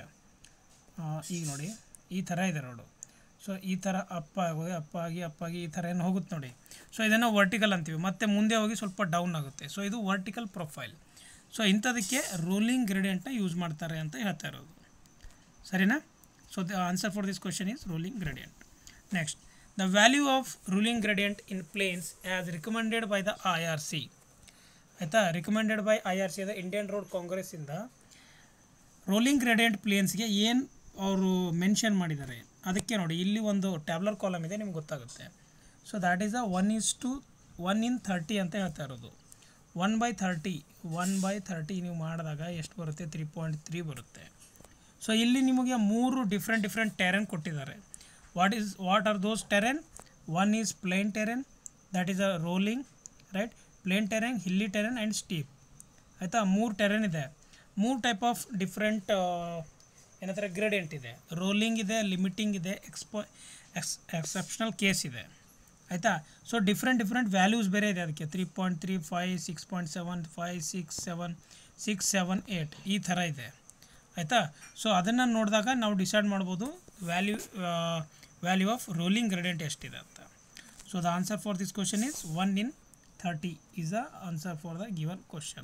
ಈಗ ನೋಡಿ ಈ ಥರ ಇದೆ ರೋಡು ಸೊ ಈ ಥರ ಅಪ್ ಆಗಿ ಅಪ್ ಆಗಿ ಅಪ್ ಆಗಿ ಈ ಥರ ಏನು ಹೋಗುತ್ತೆ ನೋಡಿ ಸೊ ಇದನ್ನು ವರ್ಟಿಕಲ್ ಅಂತೀವಿ ಮತ್ತು ಮುಂದೆ ಹೋಗಿ ಸ್ವಲ್ಪ ಡೌನ್ ಆಗುತ್ತೆ ಸೊ ಇದು ವರ್ಟಿಕಲ್ ಪ್ರೊಫೈಲ್ ಸೊ ಇಂಥದಕ್ಕೆ ರೂಲಿಂಗ್ ಗ್ರೇಡಿಯಂಟ್ನ ಯೂಸ್ ಮಾಡ್ತಾರೆ ಅಂತ ಹೇಳ್ತಾ ಇರೋದು ಸರಿನಾ so the answer for this question is ruling gradient next the value of ruling gradient in plains as recommended by the I R C ಆಯಿತಾ recommended by I R C ಅದ Indian road ಕಾಂಗ್ರೆಸ್ಸಿಂದ rolling gradient ಪ್ಲೇನ್ಸ್ಗೆ ಏನು ಅವರು mention ಮಾಡಿದ್ದಾರೆ ಅದಕ್ಕೆ ನೋಡಿ ಇಲ್ಲಿ ಒಂದು ಟ್ಯಾಬ್ಲರ್ ಕಾಲಮ್ ಇದೆ ನಿಮ್ಗೆ ಗೊತ್ತಾಗುತ್ತೆ so that is a one is to one in thirty ಅಂತ ಹೇಳ್ತಾ ಇರೋದು one by thirty one by thirty ನೀವು ಮಾಡಿದಾಗ ಎಷ್ಟು ಬರುತ್ತೆ ತ್ರೀ ಪಾಯಿಂಟ್ ತ್ರೀ ಬರುತ್ತೆ ಸೊ ಇಲ್ಲಿ ನಿಮಗೆ ಮೂರು ಡಿಫ್ರೆಂಟ್ ಡಿಫ್ರೆಂಟ್ ಟೆರೆನ್ ಕೊಟ್ಟಿದ್ದಾರೆ what is what are those terrain one is plain terrain that is a rolling right plain terrain hilly terrain and steep ಆಯಿತಾ ಮೂರು ಟೆರೆನ್ ಇದೆ ಮೂರು ಟೈಪ್ ಆಫ್ ಡಿಫ್ರೆಂಟ್ ಏನಂತಾರೆ ಗ್ರೇಡಿಯಂಟ್ ಇದೆ ರೋಲಿಂಗ್ ಇದೆ ಲಿಮಿಟಿಂಗ್ ಇದೆ expo ex exceptional case ಇದೆ ಆಯಿತಾ ಸೊ ಡಿಫ್ರೆಂಟ್ ಡಿಫ್ರೆಂಟ್ ವ್ಯಾಲ್ಯೂಸ್ ಬೇರೆ ಇದೆ ಅದಕ್ಕೆ three point three five six point seven five six seven six seven eight ಈ ಥರ ಇದೆ ಆಯಿತಾ ಸೊ ಅದನ್ನು ನೋಡಿದಾಗ ನಾವು ಡಿಸೈಡ್ ಮಾಡ್ಬೋದು value value of rolling gradient ಎಷ್ಟಿದೆ ಅಂತ so the answer for this question is one in thirty is the answer for the given question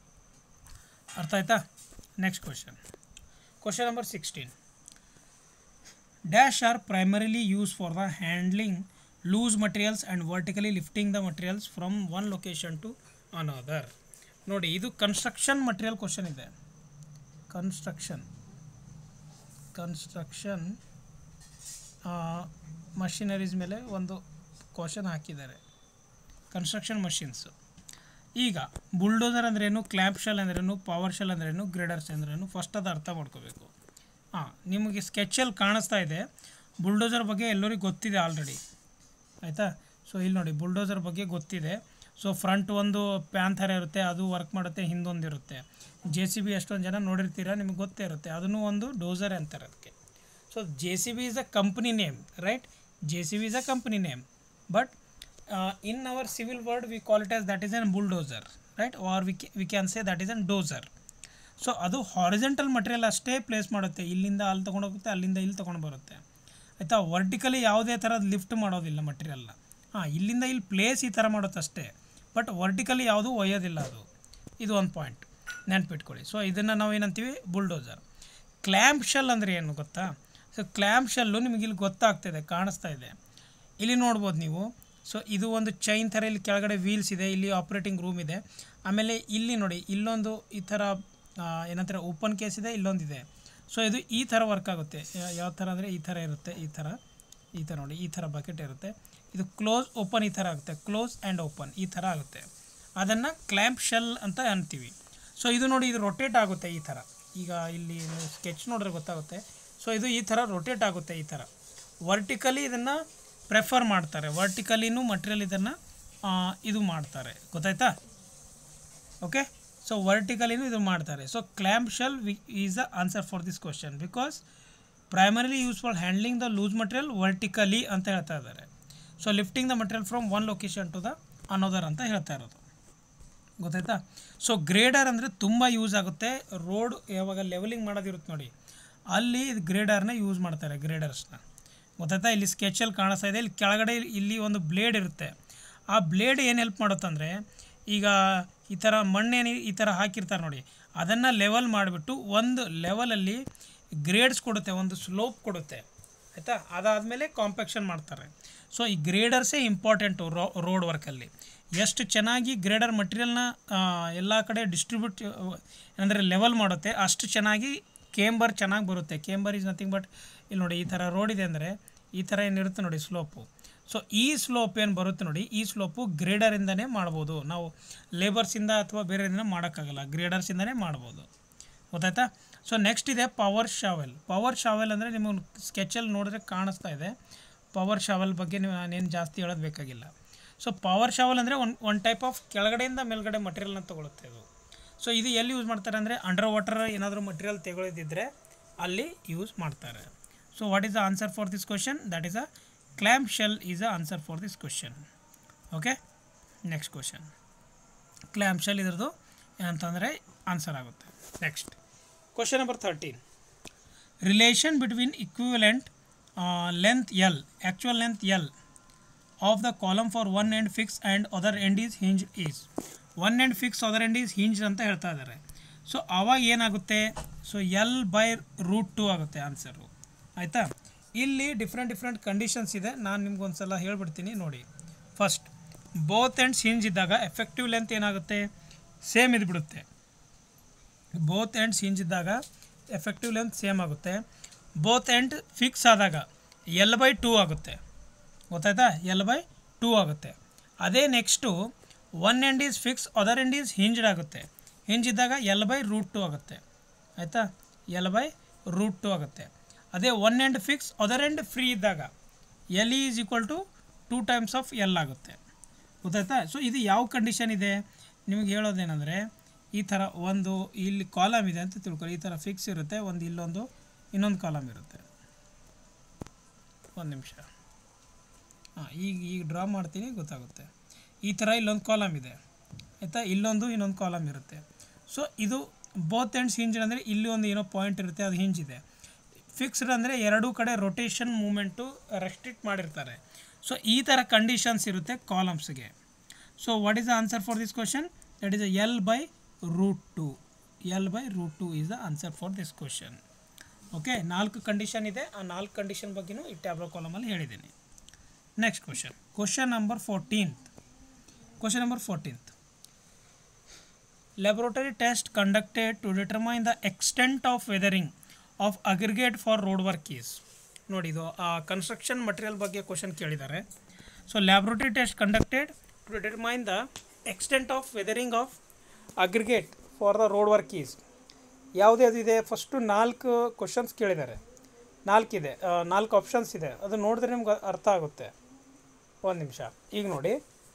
ಅರ್ಥ ಆಯ್ತಾ next question question number sixteen dash are primarily use for the handling loose materials and vertically lifting the materials from one location to another ನೋಡಿ ಇದು construction material question ಇದೆ construction construction machineries ಮೇಲೆ ಒಂದು question ಹಾಕಿದ್ದಾರೆ construction machines ಈಗ bulldozer ಅಂದ್ರೇನು clamp shell ಅಂದ್ರೇನು power shell ಅಂದ್ರೇನು ಗ್ರೇಡರ್ಸ್ ಅಂದ್ರೇನು ಫಸ್ಟ್ ಅದು ಅರ್ಥ ಮಾಡ್ಕೋಬೇಕು ಹಾಂ ನಿಮಗೆ ಸ್ಕೆಚಲ್ಲಿ ಕಾಣಿಸ್ತಾ ಇದೆ ಬುಲ್ಡೋಸರ್ ಬಗ್ಗೆ ಎಲ್ಲರಿಗೂ ಗೊತ್ತಿದೆ ಆಲ್ರೆಡಿ ಆಯಿತಾ ಸೊ ಇಲ್ಲಿ ನೋಡಿ ಬುಲ್ಡೋಸರ್ ಬಗ್ಗೆ ಗೊತ್ತಿದೆ ಸೊ ಫ್ರಂಟ್ ಒಂದು ಪ್ಯಾನ್ ಥರ ಇರುತ್ತೆ ಅದು ವರ್ಕ್ ಮಾಡುತ್ತೆ ಹಿಂದೊಂದು ಇರುತ್ತೆ ಜೆ ಸಿ ಬಿ ಎಷ್ಟೊಂದು ಜನ ನೋಡಿರ್ತೀರ ನಿಮಗೆ ಗೊತ್ತೇ ಇರುತ್ತೆ ಅದನ್ನು ಒಂದು ಡೋಸರ್ ಅಂತಾರೆ ಅದಕ್ಕೆ so J C B is a company name right J C B is a company name but in our civil word we call it as that is an bulldozer right are we we can say that is an dozer so ಅದು horizontal material ಅಷ್ಟೇ place ಮಾಡುತ್ತೆ ಇಲ್ಲಿಂದ ಅಲ್ಲಿ ತೊಗೊಂಡು ಹೋಗುತ್ತೆ ಅಲ್ಲಿಂದ ಇಲ್ಲಿ ತೊಗೊಂಡು ಬರುತ್ತೆ ಆಯಿತಾ ವರ್ಟಿಕಲಿ ಯಾವುದೇ ಥರದ ಲಿಫ್ಟ್ ಮಾಡೋದಿಲ್ಲ ಮಟೀರಿಯಲ್ನ ಹಾಂ ಇಲ್ಲಿಂದ ಇಲ್ಲಿ ಪ್ಲೇಸ್ ಈ ಥರ ಮಾಡುತ್ತೆ ಅಷ್ಟೇ ಬಟ್ ವರ್ಟಿಕಲಿ ಯಾವುದೂ ಒಯ್ಯೋದಿಲ್ಲ ಅದು ಇದು ಒಂದು ಪಾಯಿಂಟ್ ನೆನ್ಪಿಟ್ಕೊಳ್ಳಿ ಸೊ ಇದನ್ನು ನಾವು ಏನಂತೀವಿ ಬುಲ್ಡೋಸರ್ ಕ್ಲ್ಯಾಂಪ್ ಶೆಲ್ ಅಂದರೆ ಏನು ಗೊತ್ತಾ ಸೊ ಕ್ಲ್ಯಾಂಪ್ ಶೆಲ್ಲು ನಿಮಗೆ ಇಲ್ಲಿ ಗೊತ್ತಾಗ್ತಿದೆ ಕಾಣಿಸ್ತಾ ಇದೆ ಇಲ್ಲಿ ನೋಡ್ಬೋದು ನೀವು ಸೊ ಇದು ಒಂದು ಚೈನ್ ಥರ ಇಲ್ಲಿ ಕೆಳಗಡೆ ವೀಲ್ಸ್ ಇದೆ ಇಲ್ಲಿ ಆಪ್ರೇಟಿಂಗ್ ರೂಮ್ ಇದೆ ಆಮೇಲೆ ಇಲ್ಲಿ ನೋಡಿ ಇಲ್ಲೊಂದು ಈ ಥರ ಆ, ಏನಂತಾರೆ ಓಪನ್ ಕೇಸ್ ಇದೆ ಇಲ್ಲೊಂದಿದೆ ಸೊ ಇದು ಈ ಥರ ವರ್ಕ್ ಆಗುತ್ತೆ ಯಾ- ಯಾವ ಥರ ಅಂದರೆ ಈ ಥರ ಇರುತ್ತೆ ಈ ಥರ ಈ ಥರ ನೋಡಿ ಈ ಥರ ಬಕೆಟ್ ಇರುತ್ತೆ ಇದು ಕ್ಲೋಸ್ ಓಪನ್ ಈ ಥರ ಆಗುತ್ತೆ ಕ್ಲೋಸ್ ಆ್ಯಂಡ್ ಓಪನ್ ಈ ಥರ ಆಗುತ್ತೆ ಅದನ್ನು ಕ್ಲ್ಯಾಂಪ್ ಶೆಲ್ ಅಂತ ಅಂತೀವಿ ಸೊ ಇದು ನೋಡಿ ಇದು ರೊಟೇಟ್ ಆಗುತ್ತೆ ಈ ಥರ ಈಗ ಇಲ್ಲಿ ಸ್ಕೆಚ್ ನೋಡಿದ್ರೆ ಗೊತ್ತಾಗುತ್ತೆ ಸೊ ಇದು ಈ ಥರ ರೊಟೇಟ್ ಆಗುತ್ತೆ ಈ ಥರ ವರ್ಟಿಕಲಿ ಇದನ್ನು ಪ್ರೆಫರ್ ಮಾಡ್ತಾರೆ ವರ್ಟಿಕಲಿನೂ ಮಟೀರಿಯಲ್ ಇದನ್ನು ಇದು ಮಾಡ್ತಾರೆ ಗೊತ್ತಾಯ್ತಾ ಓಕೆ ಸೊ ವರ್ಟಿಕಲಿನೂ ಇದು ಮಾಡ್ತಾರೆ so clamp shell we is the answer for this question because primarily use for handling the loose material vertically ಅಂತ ಹೇಳ್ತಾ ಇದ್ದಾರೆ so lifting the material from one location to the another ಅಂತ ಹೇಳ್ತಾ ಇರೋದು ಗೊತ್ತಾಯ್ತಾ ಸೊ ಗ್ರೇಡರ್ ಅಂದರೆ ತುಂಬ use ಆಗುತ್ತೆ ರೋಡ್ ಯಾವಾಗ ಲೆವೆಲಿಂಗ್ ಮಾಡೋದಿರುತ್ತೆ ನೋಡಿ ಅಲ್ಲಿ ಇದು ಗ್ರೇಡರ್ನ ಯೂಸ್ ಮಾಡ್ತಾರೆ ಗ್ರೇಡರ್ಸ್ನ ಗೊತ್ತಾಯ್ತಾ ಇಲ್ಲಿ ಸ್ಕೆಚಲ್ಲಿ ಕಾಣಿಸ್ತಾ ಇದೆ ಇಲ್ಲಿ ಕೆಳಗಡೆ ಇಲ್ಲಿ ಒಂದು ಬ್ಲೇಡ್ ಇರುತ್ತೆ ಆ ಬ್ಲೇಡ್ ಏನು ಹೆಲ್ಪ್ ಮಾಡುತ್ತಂದರೆ ಈಗ ಈ ಥರ ಮಣ್ಣೇನು ಈ ಥರ ಹಾಕಿರ್ತಾರೆ ನೋಡಿ ಅದನ್ನು ಲೆವೆಲ್ ಮಾಡಿಬಿಟ್ಟು ಒಂದು ಲೆವೆಲಲ್ಲಿ ಗ್ರೇಡ್ಸ್ ಕೊಡುತ್ತೆ ಒಂದು ಸ್ಲೋಪ್ ಕೊಡುತ್ತೆ ಆಯಿತಾ ಅದಾದಮೇಲೆ ಕಾಂಪ್ಯಾಕ್ಷನ್ ಮಾಡ್ತಾರೆ ಸೊ ಈ ಗ್ರೇಡರ್ಸೇ ಇಂಪಾರ್ಟೆಂಟು ರೋ ರೋಡ್ ವರ್ಕಲ್ಲಿ ಎಷ್ಟು ಚೆನ್ನಾಗಿ ಗ್ರೇಡರ್ ಮಟೀರಿಯಲ್ನ ಎಲ್ಲ ಕಡೆ ಡಿಸ್ಟ್ರಿಬ್ಯೂಟ್ ಅಂದರೆ ಲೆವೆಲ್ ಮಾಡುತ್ತೆ ಅಷ್ಟು ಚೆನ್ನಾಗಿ ಕೇಂಬರ್ ಚೆನ್ನಾಗಿ ಬರುತ್ತೆ ಕೇಂಬರ್ ಈಸ್ ನಥಿಂಗ್ ಬಟ್ ಇಲ್ಲಿ ನೋಡಿ ಈ ಥರ ರೋಡ್ ಇದೆ ಅಂದರೆ ಈ ಥರ ಏನಿರುತ್ತೆ ನೋಡಿ ಸ್ಲೋಪು ಸೊ ಈ ಸ್ಲೋಪ್ ಏನು ಬರುತ್ತೆ ನೋಡಿ ಈ ಸ್ಲೋಪು ಗ್ರೇಡರಿಂದನೇ ಮಾಡ್ಬೋದು ನಾವು ಲೇಬರ್ಸಿಂದ ಅಥವಾ ಬೇರೆಯಿಂದ ಮಾಡೋಕ್ಕಾಗಲ್ಲ ಗ್ರೇಡರ್ಸಿಂದನೇ ಮಾಡ್ಬೋದು ಗೊತ್ತಾಯ್ತಾ ಸೊ ನೆಕ್ಸ್ಟ್ ಇದೆ ಪವರ್ ಶಾವೆಲ್ ಪವರ್ ಶಾವೆಲ್ ಅಂದರೆ ನಿಮಗೆ ಸ್ಕೆಚಲ್ಲಿ ನೋಡಿದ್ರೆ ಕಾಣಿಸ್ತಾ ಇದೆ ಪವರ್ ಶಾವೆಲ್ ಬಗ್ಗೆ ನೀವು ನಾನೇನು ಜಾಸ್ತಿ ಹೇಳೋದು ಬೇಕಾಗಿಲ್ಲ ಸೊ ಪವರ್ ಶಾವೆಲ್ ಅಂದರೆ ಒನ್ ಒನ್ ಟೈಪ್ ಆಫ್ ಕೆಳಗಡೆಯಿಂದ ಮೇಲ್ಗಡೆ ಮಟೀರಿಯಲ್ನ ತೊಗೊಳುತ್ತೆ ಇದು ಸೊ ಇದು ಎಲ್ಲಿ ಯೂಸ್ ಮಾಡ್ತಾರೆ ಅಂದರೆ ಅಂಡರ್ ವಾಟರ್ ಏನಾದರೂ ಮಟೀರಿಯಲ್ ತೆಗೊಳ್ಳೋದಿದ್ದರೆ ಅಲ್ಲಿ ಯೂಸ್ ಮಾಡ್ತಾರೆ so what is the answer for this question that is a clam shell is a answer for this question okay next question clam shell ಇದ್ರದ್ದು ಏನಂತಂದರೆ ಆನ್ಸರ್ ಆಗುತ್ತೆ next question number thirteen relation between equivalent length L actual length L of the column for one end fix and other end is hinge is one end fix other end is hinge ಅಂತ ಹೇಳ್ತಾ ಇದ್ದಾರೆ so ಆವಾಗ ಏನಾಗುತ್ತೆ so L by root two ಆಗುತ್ತೆ answer ಆಯಿತಾ ಇಲ್ಲಿ different different conditions ಇದೆ ನಾನು ನಿಮ್ಗೆ ಒಂದು ಸಲ ಹೇಳ್ಬಿಡ್ತೀನಿ ನೋಡಿ ಫಸ್ಟ್ ಬೋತ್ ಎಂಡ್ಸ್ ಹಿಂಜ್ ಇದ್ದಾಗ ಎಫೆಕ್ಟಿವ್ ಲೆಂತ್ ಏನಾಗುತ್ತೆ ಸೇಮ್ ಇದ್ಬಿಡುತ್ತೆ ಬೋತ್ ಎಂಡ್ಸ್ ಹಿಂಜ್ ಇದ್ದಾಗ ಎಫೆಕ್ಟಿವ್ ಲೆಂತ್ ಸೇಮ್ ಆಗುತ್ತೆ ಬೋತ್ ಎಂಡ್ ಫಿಕ್ಸ್ ಆದಾಗ ಎಲ್ ಬೈ ಟೂ ಆಗುತ್ತೆ ಗೊತ್ತಾಯ್ತಾ ಎಲ್ ಬೈ ಟೂ ಆಗುತ್ತೆ ಅದೇ next one end is fix other end is hinged ಆಗುತ್ತೆ ಹಿಂಜ್ ಇದ್ದಾಗ ಎಲ್ ಬೈ ರೂಟ್ ಟು ಆಗುತ್ತೆ ಆಯಿತಾ ಎಲ್ ಬೈ ರೂಟ್ ಟು ಆಗುತ್ತೆ ಅದೇ one end fix other end free ಇದ್ದಾಗ L is equal to two times of L ಆಗುತ್ತೆ ಗೊತ್ತಾಯ್ತಾ so ಇದು ಯಾವ ಕಂಡೀಷನ್ ಇದೆ ನಿಮಗೆ ಹೇಳೋದೇನೆಂದರೆ ಈ ಥರ ಒಂದು ಇಲ್ಲಿ ಕಾಲಮ್ ಇದೆ ಅಂತ ತಿಳ್ಕೊಳ್ಳಿ ಈ ಥರ ಫಿಕ್ಸ್ ಇರುತ್ತೆ ಒಂದು ಇಲ್ಲೊಂದು ಇನ್ನೊಂದು ಕಾಲಮ್ ಇರುತ್ತೆ ಒಂದು ನಿಮಿಷ ಹಾಂ ಈಗ ಈಗ ಡ್ರಾ ಮಾಡ್ತೀನಿ ಗೊತ್ತಾಗುತ್ತೆ ಈ ಥರ ಇಲ್ಲೊಂದು ಕಾಲಮ್ ಇದೆ ಆಯಿತಾ ಇಲ್ಲೊಂದು ಇನ್ನೊಂದು ಕಾಲಮ್ ಇರುತ್ತೆ ಸೊ ಇದು ಬೋತ್ ಎಂಡ್ಸ್ ಹಿಂಜ್ ಅಂದರೆ ಇಲ್ಲಿ ಒಂದು ಏನೋ ಪಾಯಿಂಟ್ ಇರುತ್ತೆ ಅದು ಹಿಂಜ್ ಇದೆ ಫಿಕ್ಸ್ಡ್ ಅಂದರೆ ಎರಡೂ ಕಡೆ ರೊಟೇಷನ್ ಮೂಮೆಂಟು ರೆಸ್ಟ್ರಿಕ್ಟ್ ಮಾಡಿರ್ತಾರೆ ಸೊ ಈ ಥರ ಕಂಡೀಷನ್ಸ್ ಇರುತ್ತೆ ಕಾಲಮ್ಸ್ಗೆ so what is the answer for this question that is L by root two L by root two is the answer for this question okay ನಾಲ್ಕು condition ಇದೆ ಆ ನಾಲ್ಕು condition ಬಗ್ಗೆನೂ ಈ ಟ್ಯಾಬ್ಲೋ ಕಾಲಮಲ್ಲಿ ಹೇಳಿದ್ದೀನಿ next question question number fourteenth question number fourteenth laboratory test conducted to determine the extent of weathering of aggregate for road work is ನೋಡಿ ಇದು ಕನ್ಸ್ಟ್ರಕ್ಷನ್ ಮಟೀರಿಯಲ್ ಬಗ್ಗೆ ಕ್ವಶನ್ ಕೇಳಿದ್ದಾರೆ so laboratory test conducted to determine the extent of weathering of aggregate for the road work is ಯಾವುದೇ ಇದೆ first ನಾಲ್ಕು questions ಕೇಳಿದ್ದಾರೆ ನಾಲ್ಕಿದೆ ಆ, ನಾಲ್ಕು ಆಪ್ಷನ್ಸ್ ಇದೆ ಅದು ನೋಡಿದ್ರೆ ನಿಮ್ಗೆ ಅರ್ಥ ಆಗುತ್ತೆ ಒಂದು ನಿಮಿಷ ಈಗ ನೋಡಿ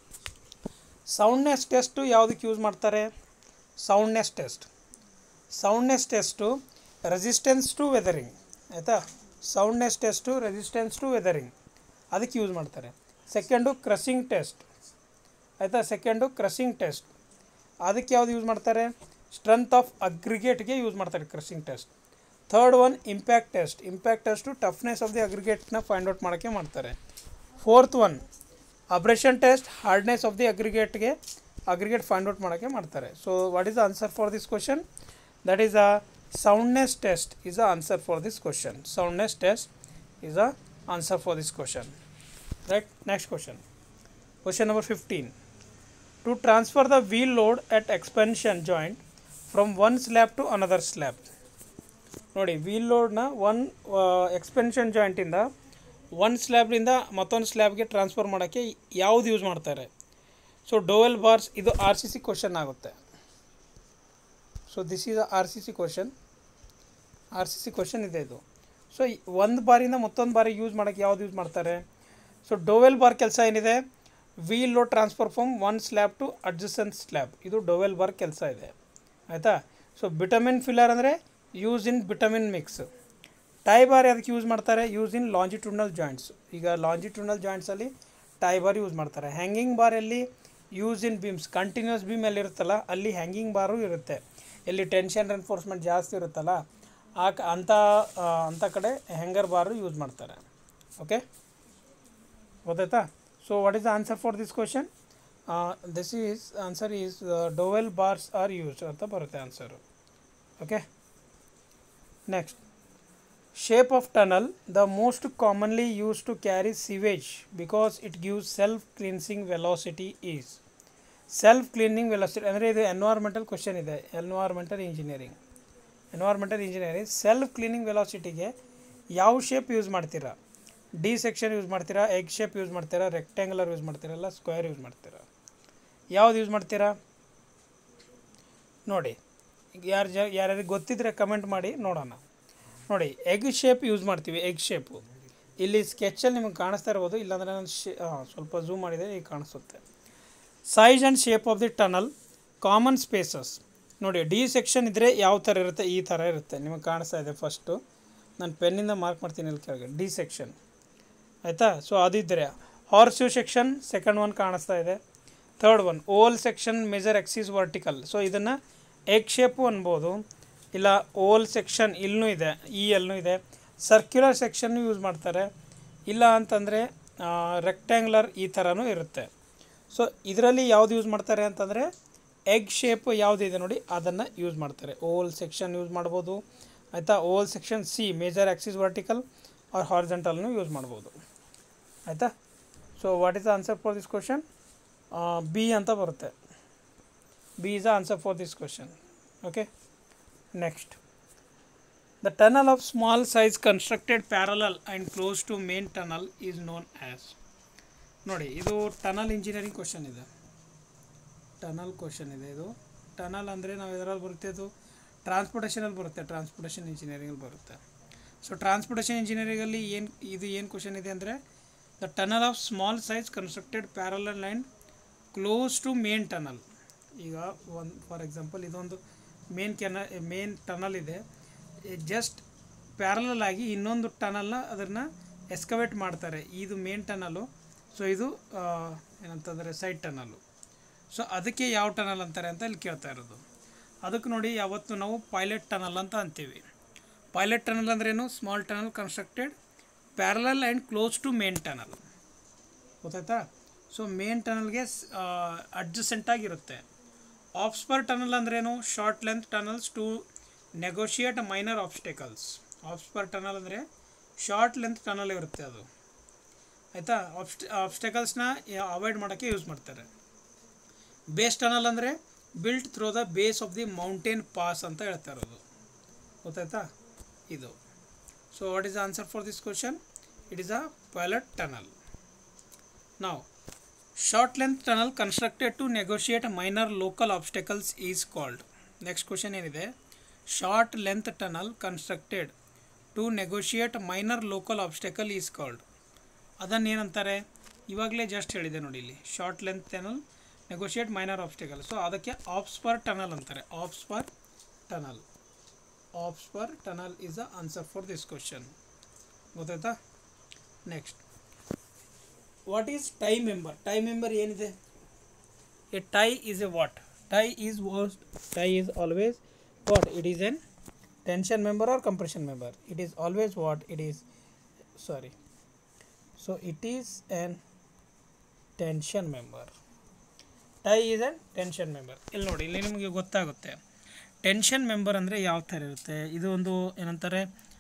ಸೌಂಡ್ನೆಸ್ ಟೆಸ್ಟು ಯಾವುದಕ್ಕೆ ಯೂಸ್ ಮಾಡ್ತಾರೆ soundness test soundness test resistance to weathering ಆಯಿತಾ soundness test resistance to weathering ಅದಕ್ಕೆ ಯೂಸ್ ಮಾಡ್ತಾರೆ ಸೆಕೆಂಡು ಕ್ರಸಿಂಗ್ ಟೆಸ್ಟ್ ಆಯಿತಾ ಸೆಕೆಂಡು ಕ್ರಸಿಂಗ್ ಟೆಸ್ಟ್ ಅದಕ್ಕೆ ಯಾವ್ದು ಯೂಸ್ ಮಾಡ್ತಾರೆ ಸ್ಟ್ರೆಂತ್ ಆಫ್ ಅಗ್ರಿಗೇಟ್ಗೆ ಯೂಸ್ ಮಾಡ್ತಾರೆ crushing test third one impact test impact test toughness of the ಅಗ್ರಿಗೇಟ್ನ ಫೈಂಡ್ ಔಟ್ ಮಾಡೋಕ್ಕೆ ಮಾಡ್ತಾರೆ fourth one abrasion test hardness of the ಅಗ್ರಿಗೇಟ್ಗೆ ಅಗ್ರಿಗೇಟ್ ಫೈಂಡ್ ಔಟ್ ಮಾಡೋಕ್ಕೆ ಮಾಡ್ತಾರೆ so what is the answer for this question that is a soundness test is a answer for this question soundness test is a answer for this question right next question question number fifteen to transfer the wheel load at expansion joint from one slab to another slab ನೋಡಿ wheel ಲೋಡ್ನ one expansion ಜಾಯಿಂಟಿಂದ ಒಂದು ಸ್ಲ್ಯಾಬ್ನಿಂದ ಮತ್ತೊಂದು ಸ್ಲ್ಯಾಬ್ಗೆ transfer ಮಾಡೋಕ್ಕೆ ಯಾವ್ದು use ಮಾಡ್ತಾರೆ ಸೊ ಡೋವೆಲ್ ಬಾರ್ಸ್ ಇದು ಆರ್ ಸಿ ಸಿ ಕ್ವಶನ್ ಆಗುತ್ತೆ so this is R C C question R C C question ಇದೆ ಇದು ಸೊ ಒಂದು ಬಾರಿಂದ ಮತ್ತೊಂದು ಬಾರಿ ಯೂಸ್ ಮಾಡೋಕ್ಕೆ ಯಾವ್ದು ಯೂಸ್ ಮಾಡ್ತಾರೆ ಸೊ ಡೋವೆಲ್ ಬಾರ್ ಕೆಲಸ ಏನಿದೆ wheel load transfer from one slab to adjacent slab ಇದು ಡೋವೆಲ್ ಬಾರ್ ಕೆಲಸ ಇದೆ ಆಯಿತಾ ಸೊ ಬಿಟಮಿನ್ ಫಿಲ್ಲರ್ ಅಂದರೆ use in bitumen mix tie bar ಅದಕ್ಕೆ ಯೂಸ್ ಮಾಡ್ತಾರೆ ಯೂಸ್ ಇನ್ ಲಾಂಜಿಟ್ಯೂಡ್ನಲ್ ಜಾಯಿಂಟ್ಸ್ ಈಗ ಲಾಂಜಿಟ್ಯೂಡ್ನಲ್ ಜಾಯಿಂಟ್ಸಲ್ಲಿ ಟೈ ಬಾರ್ ಯೂಸ್ ಮಾಡ್ತಾರೆ ಹ್ಯಾಂಗಿಂಗ್ ಬಾರಲ್ಲಿ use in beams continuous beam ಎಲ್ಲಿ ಇರುತ್ತಲ್ಲ ಅಲ್ಲಿ ಹ್ಯಾಂಗಿಂಗ್ ಬಾರು ಇರುತ್ತೆ ಎಲ್ಲಿ ಟೆನ್ಷನ್ ಎನ್ಫೋರ್ಸ್ಮೆಂಟ್ ಜಾಸ್ತಿ ಇರುತ್ತಲ್ಲ ಆ ಕ ಅಂಥ ಆ, ಅಂಥ ಕಡೆ ಹ್ಯಾಂಗರ್ ಬಾರು ಯೂಸ್ ಮಾಡ್ತಾರೆ ಓಕೆ ಗೊತ್ತಾಯ್ತಾ so what is the answer for this question this is answer is dowel bars are use ಅಂತ ಬರುತ್ತೆ answer okay next shape of tunnel the most commonly used to carry sewage because it gives self cleansing velocity is self cleaning velocity ಅಂದರೆ ಇದು environmental question ಇದೆ environmental engineering environmental engineering self cleaning ವೆಲಾಸಿಟಿಗೆ ಯಾವ shape use ಮಾಡ್ತೀರಾ D section use ಮಾಡ್ತೀರಾ egg shape use ಮಾಡ್ತೀರಾ rectangular use ಮಾಡ್ತೀರಾ ಇಲ್ಲ ಸ್ಕ್ವೇರ್ ಯೂಸ್ ಮಾಡ್ತೀರಾ ಯಾವ್ದು ಯೂಸ್ ಮಾಡ್ತೀರಾ ನೋಡಿ ಯಾರು ಜ ಯಾರ್ಯಾರಿಗೆ ಗೊತ್ತಿದ್ರೆ ಕಮೆಂಟ್ ಮಾಡಿ ನೋಡೋಣ ನೋಡಿ ಎಗ್ ಶೇಪ್ ಯೂಸ್ ಮಾಡ್ತೀವಿ ಎಗ್ ಶೇಪು ಇಲ್ಲಿ ಸ್ಕೆಚಲ್ಲಿ ನಿಮಗೆ ಕಾಣಿಸ್ತಾ ಇರ್ಬೋದು ಇಲ್ಲಾಂದರೆ ನಾನು ಶೇ ಹಾಂ ಸ್ವಲ್ಪ ಝೂಮ್ ಮಾಡಿದರೆ ಈಗ ಕಾಣಿಸುತ್ತೆ size and shape of the tunnel common spaces ನೋಡಿ ಡಿ ಸೆಕ್ಷನ್ ಇದ್ದರೆ ಯಾವ ಥರ ಇರುತ್ತೆ ಈ ಥರ ಇರುತ್ತೆ ನಿಮಗೆ ಕಾಣಿಸ್ತಾ ಇದೆ ಫಸ್ಟು ನಾನು ಪೆನ್ನಿಂದ ಮಾರ್ಕ್ ಮಾಡ್ತೀನಿ ಇಲ್ಲಿ ಕೆಳಗೆ ಡಿ ಸೆಕ್ಷನ್ ಆಯಿತಾ ಸೊ ಅದಿದ್ದರೆ horseshoe section second one ಕಾಣಿಸ್ತಾ ಇದೆ third one oval section major axis vertical so ಇದನ್ನು ಎಗ್ ಶೇಪು ಅನ್ಬೋದು ಇಲ್ಲ ಓಲ್ ಸೆಕ್ಷನ್ ಇಲ್ಲೂ ಇದೆ ಈ ಎಲ್ಲೂ ಇದೆ ಸರ್ಕ್ಯುಲರ್ ಸೆಕ್ಷನ್ನು ಯೂಸ್ ಮಾಡ್ತಾರೆ ಇಲ್ಲ ಅಂತಂದರೆ ರೆಕ್ಟ್ಯಾಂಗ್ಯುಲರ್ ಈ ಥರನೂ ಇರುತ್ತೆ ಸೊ ಇದರಲ್ಲಿ ಯಾವ್ದು ಯೂಸ್ ಮಾಡ್ತಾರೆ ಅಂತಂದರೆ ಎಗ್ ಶೇಪ್ ಯಾವುದಿದೆ ನೋಡಿ ಅದನ್ನು ಯೂಸ್ ಮಾಡ್ತಾರೆ ಓಲ್ ಸೆಕ್ಷನ್ ಯೂಸ್ ಮಾಡ್ಬೋದು ಆಯಿತಾ oval section C major axis vertical or ಹಾರ್ಜೆಂಟಲ್ನು ಯೂಸ್ ಮಾಡ್ಬೋದು ಆಯಿತಾ so what is the answer for this question B ಅಂತ ಬರುತ್ತೆ B is the answer for this question okay next the tunnel of small size constructed parallel and close to main tunnel is known as ನೋಡಿ ಇದು tunnel engineering question ಇದೆ tunnel question ಇದೆ ಇದು tunnel ಅಂದರೆ ನಾವು ಇದರಲ್ಲಿ ಬರುತ್ತೆ ಇದು ಟ್ರಾನ್ಸ್ಪೋರ್ಟೇಷನಲ್ಲಿ ಬರುತ್ತೆ ಟ್ರಾನ್ಸ್ಪೋರ್ಟೇಷನ್ ಇಂಜಿನಿಯರಿಂಗಲ್ಲಿ ಬರುತ್ತೆ ಸೊ ಟ್ರಾನ್ಸ್ಪೋರ್ಟೇಷನ್ ಇಂಜಿನಿಯರಿಂಗಲ್ಲಿ ಏನು ಇದು ಏನು ಕ್ವಶನ್ ಇದೆ ಅಂದರೆ the tunnel of small size constructed parallel and close to main tunnel ಈಗ ಒಂದು ಫಾರ್ ಎಕ್ಸಾಂಪಲ್ ಇದೊಂದು ಮೇನ್ ಕೆನ ಮೇನ್ ಟನಲ್ ಇದೆ ಜಸ್ಟ್ ಪ್ಯಾರಲಲ್ ಆಗಿ ಇನ್ನೊಂದು ಟನಲ್ನ ಅದನ್ನು ಎಸ್ಕವೇಟ್ ಮಾಡ್ತಾರೆ ಇದು ಮೇನ್ ಟನಲ್ಲು ಸೊ ಇದು ಆ, ಏನಂತಂದರೆ ಸೈಡ್ ಟನಲ್ಲು ಸೊ ಅದಕ್ಕೆ ಯಾವ ಟನಲ್ ಅಂತಾರೆ ಅಂತ ಇಲ್ಲಿ ಕೇಳ್ತಾ ಇರೋದು ಅದಕ್ಕೆ ನೋಡಿ ಯಾವತ್ತು ನಾವು ಪೈಲಟ್ ಟನಲ್ ಅಂತ ಅಂತೀವಿ ಪೈಲಟ್ ಟನಲ್ ಅಂದ್ರೇನು small tunnel constructed parallel and close to main tunnel ಗೊತ್ತಾಯ್ತಾ ಸೊ ಮೇನ್ ಟನಲ್ಗೆ ಅಡ್ಜಸೆಂಟ್ ಆಗಿರುತ್ತೆ ಆಫ್ಸ್ಪರ್ ಟನಲ್ ಅಂದ್ರೇನು short length tunnels to negotiate minor obstacles off spur tunnel ಅಂದರೆ ಶಾರ್ಟ್ ಲೆಂತ್ ಟನಲ್ ಇರುತ್ತೆ ಅದು ಆಯಿತಾ ಆಬ್ಸ್ಟ್ ಆಬ್ಸ್ಟೆಕಲ್ಸ್ನ ಅವಾಯ್ಡ್ ಮಾಡೋಕ್ಕೆ ಯೂಸ್ ಮಾಡ್ತಾರೆ ಬೇಸ್ ಟನಲ್ ಅಂದರೆ built through the base of the mountain pass ಅಂತ ಹೇಳ್ತಾ ಇರೋದು ಗೊತ್ತಾಯ್ತಾ ಇದು so what is the answer for this question it is a pilot tunnel ನಾವು short length tunnel constructed to negotiate minor local obstacles is called next question ಏನಿದೆ short length tunnel constructed to negotiate minor local obstacle is called ಅದನ್ನು ಏನಂತಾರೆ ಇವಾಗಲೇ just ಹೇಳಿದೆ ನೋಡಿ ಇಲ್ಲಿ short length tunnel negotiate minor obstacle so ಅದಕ್ಕೆ off spur tunnel ಅಂತಾರೆ off spur tunnel off spur tunnel is the answer for this question ಗೊತ್ತಾಯ್ತಾ next what is tie member tie member ಏನಿದೆ A tie is a what tie is was tie is always what it is an tension member or compression member it is always what it is sorry so it is an tension member tie is an tension member ಇಲ್ಲಿ ನೋಡಿ ಇಲ್ಲಿ ನಿಮಗೆ ಗೊತ್ತಾಗುತ್ತೆ tension member ಅಂದರೆ ಯಾವ ಥರ ಇರುತ್ತೆ ಇದು ಒಂದು ಏನಂತಾರೆ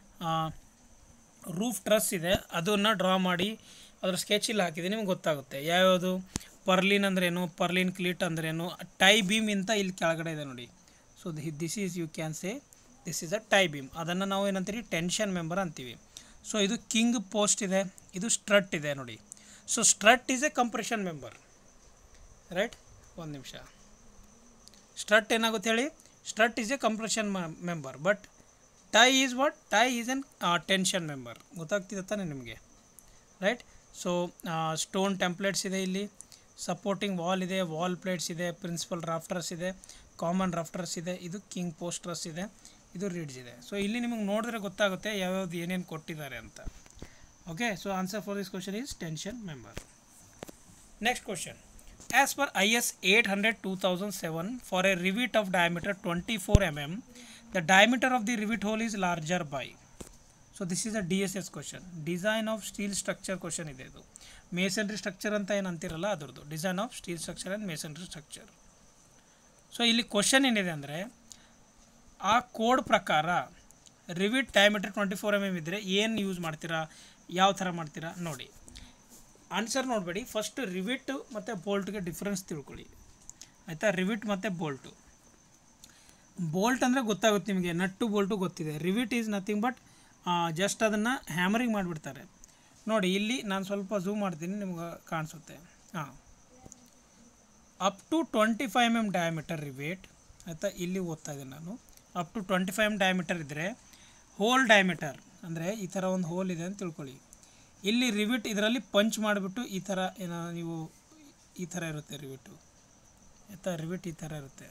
ರೂಫ್ ಟ್ರಸ್ ಇದೆ ಅದನ್ನು ಡ್ರಾ ಮಾಡಿ ಅದ್ರ ಸ್ಕೆಚಲ್ಲಿ ಹಾಕಿದೆ ನಿಮ್ಗೆ ಗೊತ್ತಾಗುತ್ತೆ ಯಾವ್ಯಾವುದು ಪರ್ಲಿನ್ ಅಂದ್ರೇನು ಪರ್ಲಿನ್ ಕ್ಲೀಟ್ ಅಂದ್ರೇನು ಟೈ ಬೀಮ್ ಅಂತ ಇಲ್ಲಿ ಕೆಳಗಡೆ ಇದೆ ನೋಡಿ so this is you can say this is a tie beam ಅದನ್ನು ನಾವು ಏನಂತೀವಿ ಟೆನ್ಷನ್ ಮೆಂಬರ್ ಅಂತೀವಿ ಸೊ ಇದು ಕಿಂಗ್ ಪೋಸ್ಟ್ ಇದೆ ಇದು ಸ್ಟ್ರಟ್ ಇದೆ ನೋಡಿ so strut is a compression member right ಒಂದು ನಿಮಿಷ ಸ್ಟ್ರಟ್ ಏನಾಗುತ್ತೆ ಹೇಳಿ strut is a compression member but tie is what tie is an tension member ಗೊತ್ತಾಗ್ತಿದೆ ತಾನೆ ನಿಮಗೆ ರೈಟ್ ಸೊ ಸ್ಟೋನ್ ಟೆಂಪ್ಲೇಟ್ಸ್ ಇದೆ ಇಲ್ಲಿ ಸಪೋರ್ಟಿಂಗ್ ವಾಲ್ ಇದೆ ವಾಲ್ ಪ್ಲೇಟ್ಸ್ ಇದೆ ಪ್ರಿನ್ಸಿಪಲ್ ರಾಫ್ಟರ್ಸ್ ಇದೆ ಕಾಮನ್ ರಾಫ್ಟರ್ಸ್ ಇದೆ ಇದು ಕಿಂಗ್ ಪೋಸ್ಟರ್ಸ್ ಇದೆ ಇದು ರೀಡ್ಸ್ ಇದೆ ಸೊ ಇಲ್ಲಿ ನಿಮಗೆ ನೋಡಿದ್ರೆ ಗೊತ್ತಾಗುತ್ತೆ ಯಾವ್ಯಾವ್ದು ಏನೇನು ಕೊಟ್ಟಿದ್ದಾರೆ ಅಂತ okay so answer for this question is tension member next question As per IS 800 2007, for a rivet of diameter 24 mm, the diameter of the rivet hole is larger by. So this is a D S S question design of steel structure question ಇದೆ ಇದು masonry structure ಅಂತ ಏನು ಅಂತಿರಲ್ಲ ಅದ್ರದ್ದು design of steel structure and masonry structure so ಇಲ್ಲಿ question ಏನಿದೆ ಅಂದರೆ ಆ ಕೋಡ್ ಪ್ರಕಾರ rivet diameter twenty four M M ಇದ್ದರೆ ಏನು ಯೂಸ್ ಮಾಡ್ತೀರಾ ಯಾವ ಥರ ಮಾಡ್ತೀರಾ ನೋಡಿ ಆನ್ಸರ್ ನೋಡಬೇಡಿ ಫಸ್ಟ್ ರಿವಿಟ್ ಮತ್ತು ಬೋಲ್ಟ್ಗೆ ಡಿಫ್ರೆನ್ಸ್ ತಿಳ್ಕೊಳ್ಳಿ ಆಯಿತಾ ರಿವಿಟ್ ಮತ್ತು ಬೋಲ್ಟು ಬೋಲ್ಟ್ ಅಂದರೆ ಗೊತ್ತಾಗುತ್ತೆ ನಿಮಗೆ ನಟ್ಟು ಬೋಲ್ಟು ಗೊತ್ತಿದೆ rivet is nothing but just ಅದನ್ನು ಹ್ಯಾಮರಿಂಗ್ ಮಾಡಿಬಿಡ್ತಾರೆ ನೋಡಿ ಇಲ್ಲಿ ನಾನು ಸ್ವಲ್ಪ ಝೂಮ್ ಮಾಡ್ತೀನಿ ನಿಮ್ಗೆ ಕಾಣಿಸುತ್ತೆ ಹಾಂ up to twenty five M M diameter rivet ಆಯಿತಾ ಇಲ್ಲಿ ಓದ್ತಾ ಇದ್ದೀನಿ ನಾನು up to twenty five M diameter ಇದ್ದರೆ ಹೋಲ್ ಡಯಾಮೀಟರ್ ಅಂದರೆ ಈ ಥರ ಒಂದು ಹೋಲ್ ಇದೆ ಅಂತ ತಿಳ್ಕೊಳ್ಳಿ ಇಲ್ಲಿ ರಿವಿಟ್ ಇದರಲ್ಲಿ ಪಂಚ್ ಮಾಡಿಬಿಟ್ಟು ಈ ಥರ ಏನೋ ನೀವು ಈ ಥರ ಇರುತ್ತೆ ರಿವಿಟು ಆಯಿತಾ ರಿವಿಟ್ ಈ ಥರ ಇರುತ್ತೆ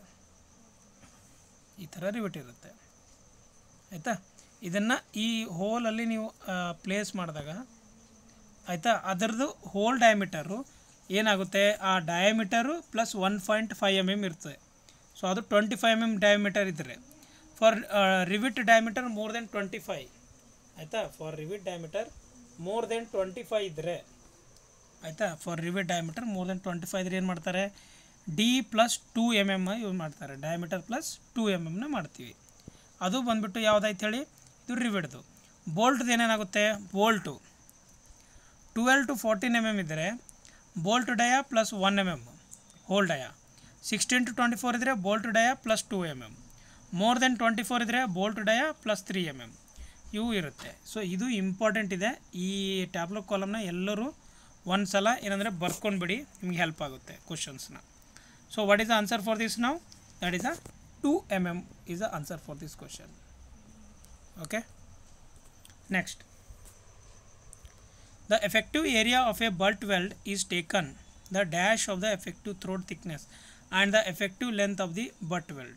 ಈ ಥರ ರಿವಿಟ್ ಇರುತ್ತೆ ಆಯಿತಾ ಇದನ್ನು ಈ ಹೋಲಲ್ಲಿ ನೀವು ಪ್ಲೇಸ್ ಮಾಡಿದಾಗ ಆಯಿತಾ ಅದರದ್ದು ಹೋಲ್ ಡಯಾಮೀಟರು ಏನಾಗುತ್ತೆ ಆ diameter plus one point five M M ಇರ್ತದೆ ಸೊ ಅದು twenty five M M diameter ಇದ್ದರೆ for rivet diameter more than twenty five ಆಯಿತಾ for rivet diameter more than twenty five ಇದ್ದರೆ ಆಯಿತಾ for rivet diameter more than twenty five ಇದ್ರೆ ಏನು ಮಾಡ್ತಾರೆ D plus two M M use ಮಾಡ್ತಾರೆ diameter plus two M ಎಮ್ನ ಮಾಡ್ತೀವಿ ಅದು ಬಂದುಬಿಟ್ಟು ಯಾವುದಾಯ್ತು ಹೇಳಿ ಇದು ರಿವಿಡ್ದು ಬೋಲ್ಟ್ದು ಏನೇನಾಗುತ್ತೆ bolt twelve to fourteen M M ಇದ್ದರೆ bolt dia plus one M M hole dia sixteen to twenty four ಇದ್ದರೆ bolt dia plus two M M more than twenty four ಇದ್ದರೆ bolt dia plus three M M ಇವು ಇರುತ್ತೆ so ಇದು important ಇದೆ ಈ tableau ಕಾಲಮ್ನ ಎಲ್ಲರೂ ಒಂದು ಸಲ ಏನಂದರೆ ಬರ್ಕೊಂಡ್ಬಿಡಿ ನಿಮಗೆ ಹೆಲ್ಪ್ ಆಗುತ್ತೆ ಕ್ವಶನ್ಸ್ನ so what is the answer for this ನಾವು that is a two M M is the answer for this question okay next The effective area of a butt weld is taken the dash of the effective throat thickness and the effective length of the butt weld.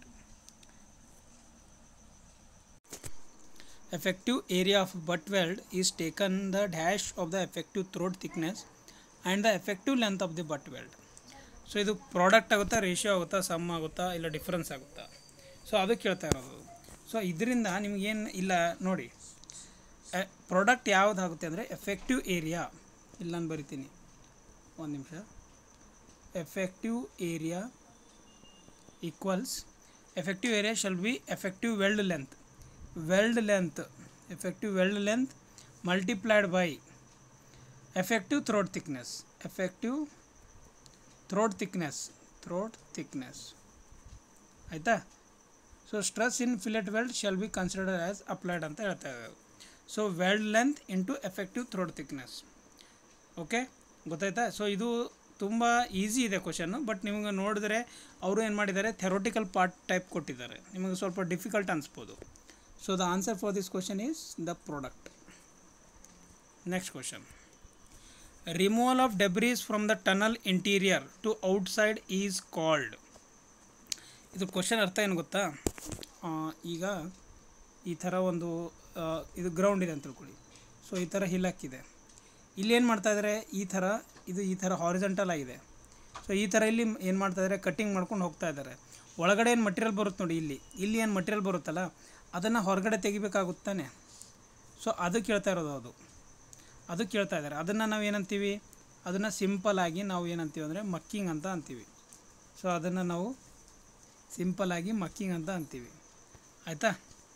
Effective area of butt weld is taken the dash of the effective throat thickness and the effective length of the butt weld. So ಇದು product ಆಗುತ್ತಾ ratio ಆಗುತ್ತಾ sum ಆಗುತ್ತಾ ಇಲ್ಲ difference ಆಗುತ್ತಾ so ಅದು ಕೇಳ್ತಾ ಇರೋದು so ಇದರಿಂದ ನಿಮಗೇನು ಇಲ್ಲ ನೋಡಿ ಪ್ರಾಡಕ್ಟ್ ಯಾವುದಾಗುತ್ತೆ ಅಂದರೆ ಎಫೆಕ್ಟಿವ್ ಏರಿಯಾ ಇಲ್ಲಿ ನಾನು ಬರಿತೀನಿ ಒಂದು ನಿಮಿಷ effective area equals effective area shall be effective weld length weld length effective weld length multiplied by effective throat thickness effective throat thickness throat thickness ಆಯಿತಾ so stress in fillet weld shall be considered as applied ಅಂತ ಹೇಳ್ತಾ ಇದ್ದಾರೆ so weld length into effective throat thickness okay ಗೊತ್ತಾಯ್ತಾ so ಇದು ತುಂಬ easy ಇದೆ question but ನಿಮಗೆ ನೋಡಿದ್ರೆ ಅವರು ಏನು ಮಾಡಿದ್ದಾರೆ ಥೆರೋಟಿಕಲ್ ಪಾರ್ಟ್ ಟೈಪ್ ಕೊಟ್ಟಿದ್ದಾರೆ ನಿಮಗೆ ಸ್ವಲ್ಪ ಡಿಫಿಕಲ್ಟ್ ಅನಿಸ್ಬೋದು so the answer for this question is the product next question removal of debris from the tunnel interior to outside is called ಇದು ಕ್ವಶನ್ ಅರ್ಥ ಏನು ಗೊತ್ತಾ ಆ, ಈಗ ಈ ಥರ ಒಂದು ಆ, ಇದು ಗ್ರೌಂಡ್ ಇದೆ ಅಂತ ತಿಳ್ಕೊಳ್ಳಿ ಸೊ ಈ ಥರ ಹಿಲ್ ಹಾಕಿದೆ ಇಲ್ಲಿ ಏನು ಮಾಡ್ತಾ ಇದ್ದಾರೆ ಈ ಥರ ಇದು ಈ ಥರ ಹಾರಿಜೆಂಟಲ್ ಆಗಿದೆ ಸೊ ಈ ಥರ ಇಲ್ಲಿ ಏನು ಮಾಡ್ತಾ ಇದ್ದಾರೆ ಕಟ್ಟಿಂಗ್ ಮಾಡ್ಕೊಂಡು ಹೋಗ್ತಾ ಇದ್ದಾರೆ ಒಳಗಡೆ ಏನು ಮಟೀರಿಯಲ್ ಬರುತ್ತೆ ನೋಡಿ ಇಲ್ಲಿ ಇಲ್ಲಿ ಏನು ಮಟೀರಿಯಲ್ ಬರುತ್ತಲ್ಲ ಅದನ್ನು ಹೊರಗಡೆ ತೆಗಿಬೇಕಾಗುತ್ತಾನೆ ಸೊ ಅದು ಕೇಳ್ತಾ ಇರೋದು ಅದು ಅದು ಕೇಳ್ತಾ ಇದ್ದಾರೆ ಅದನ್ನು ನಾವು ಏನಂತೀವಿ ಅದನ್ನು ಸಿಂಪಲ್ ಆಗಿ ನಾವು ಏನಂತೀವಿ ಅಂದರೆ ಮಕ್ಕಿಂಗ್ ಅಂತ ಅಂತೀವಿ ಸೊ ಅದನ್ನು ನಾವು ಸಿಂಪಲ್ ಆಗಿ ಮಕ್ಕಿಂಗ್ ಅಂತ ಅಂತೀವಿ ಆಯಿತಾ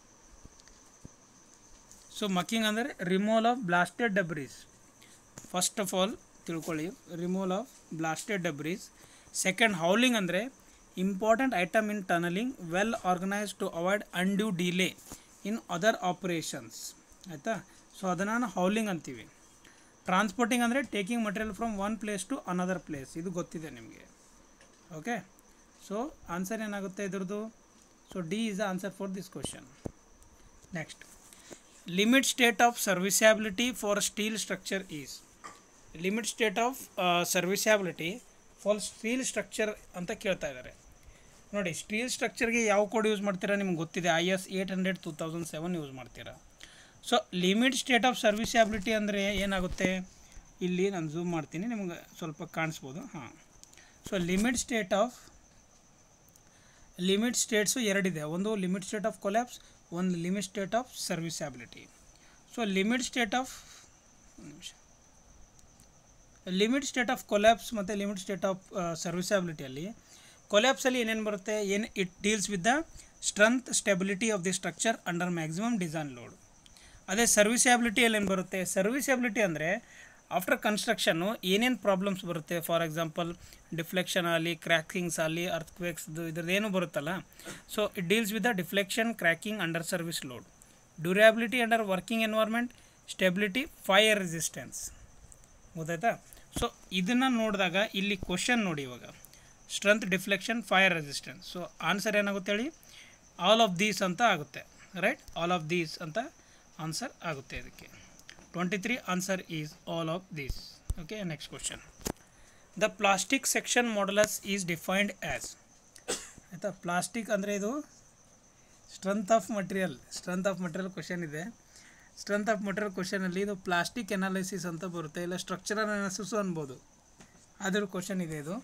ಸೊ ಮಕ್ಕಿಂಗ್ ಅಂದರೆ removal of blasted debris first of all ತಿಳ್ಕೊಳ್ಳಿ removal of blasted debris second hauling ಅಂದರೆ important item in tunneling well organise to avoid undue delay in other operations ಆಯಿತಾ ಸೊ ಅದನ್ನು ಹೌಲಿಂಗ್ ಅಂತೀವಿ ಟ್ರಾನ್ಸ್ಪೋರ್ಟಿಂಗ್ ಅಂದರೆ taking material from one place to another place ಇದು ಗೊತ್ತಿದೆ ನಿಮಗೆ okay so answer ಏನಾಗುತ್ತೆ ಇದ್ರದ್ದು so D is the answer for this question next limit state of serviceability for steel structure is limit state of serviceability for steel structure ಅಂತ ಕೇಳ್ತಾ ಇದ್ದಾರೆ ನೋಡಿ steel ಸ್ಟ್ರಕ್ಚರ್ಗೆ ಯಾವ ಕೋಡ್ ಯೂಸ್ ಮಾಡ್ತೀರಾ ನಿಮ್ಗೆ ಗೊತ್ತಿದೆ I S eight hundred two thousand seven use ಮಾಡ್ತೀರಾ so limit state of serviceability ಅಂದರೆ ಏನಾಗುತ್ತೆ ಇಲ್ಲಿ ನಾನು ಝೂಮ್ ಮಾಡ್ತೀನಿ ನಿಮ್ಗೆ ಸ್ವಲ್ಪ ಕಾಣಿಸ್ಬೋದು ಹಾಂ so limit state of limit states ಎರಡಿದೆ ಒಂದು ಲಿಮಿಟ್ ಸ್ಟೇಟ್ ಆಫ್ ಕೊಲ್ಯಾಪ್ಸ್ ಒಂದು limit state of serviceability so limit state of ನಿಮಿಷ ಲಿಮಿಟ್ ಸ್ಟೇಟ್ ಆಫ್ ಕೊಲ್ಯಾಪ್ಸ್ ಮತ್ತು ಲಿಮಿಟ್ ಸ್ಟೇಟ್ ಆಫ್ ಸರ್ವಿಸ್ಯಾಬಿಲಿಟಿಯಲ್ಲಿ ಕೊಲ್ಯಾಪ್ಸಲ್ಲಿ ಏನೇನು ಬರುತ್ತೆ ಏನು it deals with the strength stability of the structure under maximum design load ಅದೇ ಸರ್ವಿಸಬಿಲಿಟಿಯಲ್ಲಿ ಏನು ಬರುತ್ತೆ ಸರ್ವಿಸಬಿಲಿಟಿ ಅಂದರೆ ಆಫ್ಟರ್ ಕನ್ಸ್ಟ್ರಕ್ಷನ್ನು ಏನೇನು ಪ್ರಾಬ್ಲಮ್ಸ್ ಬರುತ್ತೆ ಫಾರ್ ಎಕ್ಸಾಂಪಲ್ ಡಿಫ್ಲೆಕ್ಷನ್ ಆಗಲಿ ಕ್ರ್ಯಾಕಿಂಗ್ಸ್ ಆಗಲಿ ಅರ್ಥಕ್ವೇಕ್ಸ್ದು ಇದ್ರದ್ದು ಏನು ಬರುತ್ತಲ್ಲ so it deals with the deflection cracking under service load durability under working environment stability fire resistance ಗೊತ್ತಾಯ್ತಾ ಸೊ ಇದನ್ನು ನೋಡಿದಾಗ ಇಲ್ಲಿ ಕ್ವಶನ್ ನೋಡಿ ಇವಾಗ strength deflection fire resistance so answer ಏನಾಗುತ್ತೆ ಹೇಳಿ ಆಲ್ ಆಫ್ ದೀಸ್ ಅಂತ ಆಗುತ್ತೆ ರೈಟ್ ಆಲ್ ಆಫ್ ದೀಸ್ ಅಂತ ಆನ್ಸರ್ ಆಗುತ್ತೆ ಇದಕ್ಕೆ twenty three answer is all of these okay next question the plastic section modulus is defined as ಆಯಿತಾ plastic ಅಂದರೆ ಇದು strength of material strength of material question ಇದೆ strength of material ಕ್ವಶನಲ್ಲಿ ಇದು plastic analysis ಅಂತ ಬರುತ್ತೆ ಇಲ್ಲ ಸ್ಟ್ರಕ್ಚರಲ್ ಅನಾಲಿಸಿಸು ಅನ್ಬೋದು ಅದ್ರ ಕ್ವಶನ್ ಇದೆ ಇದು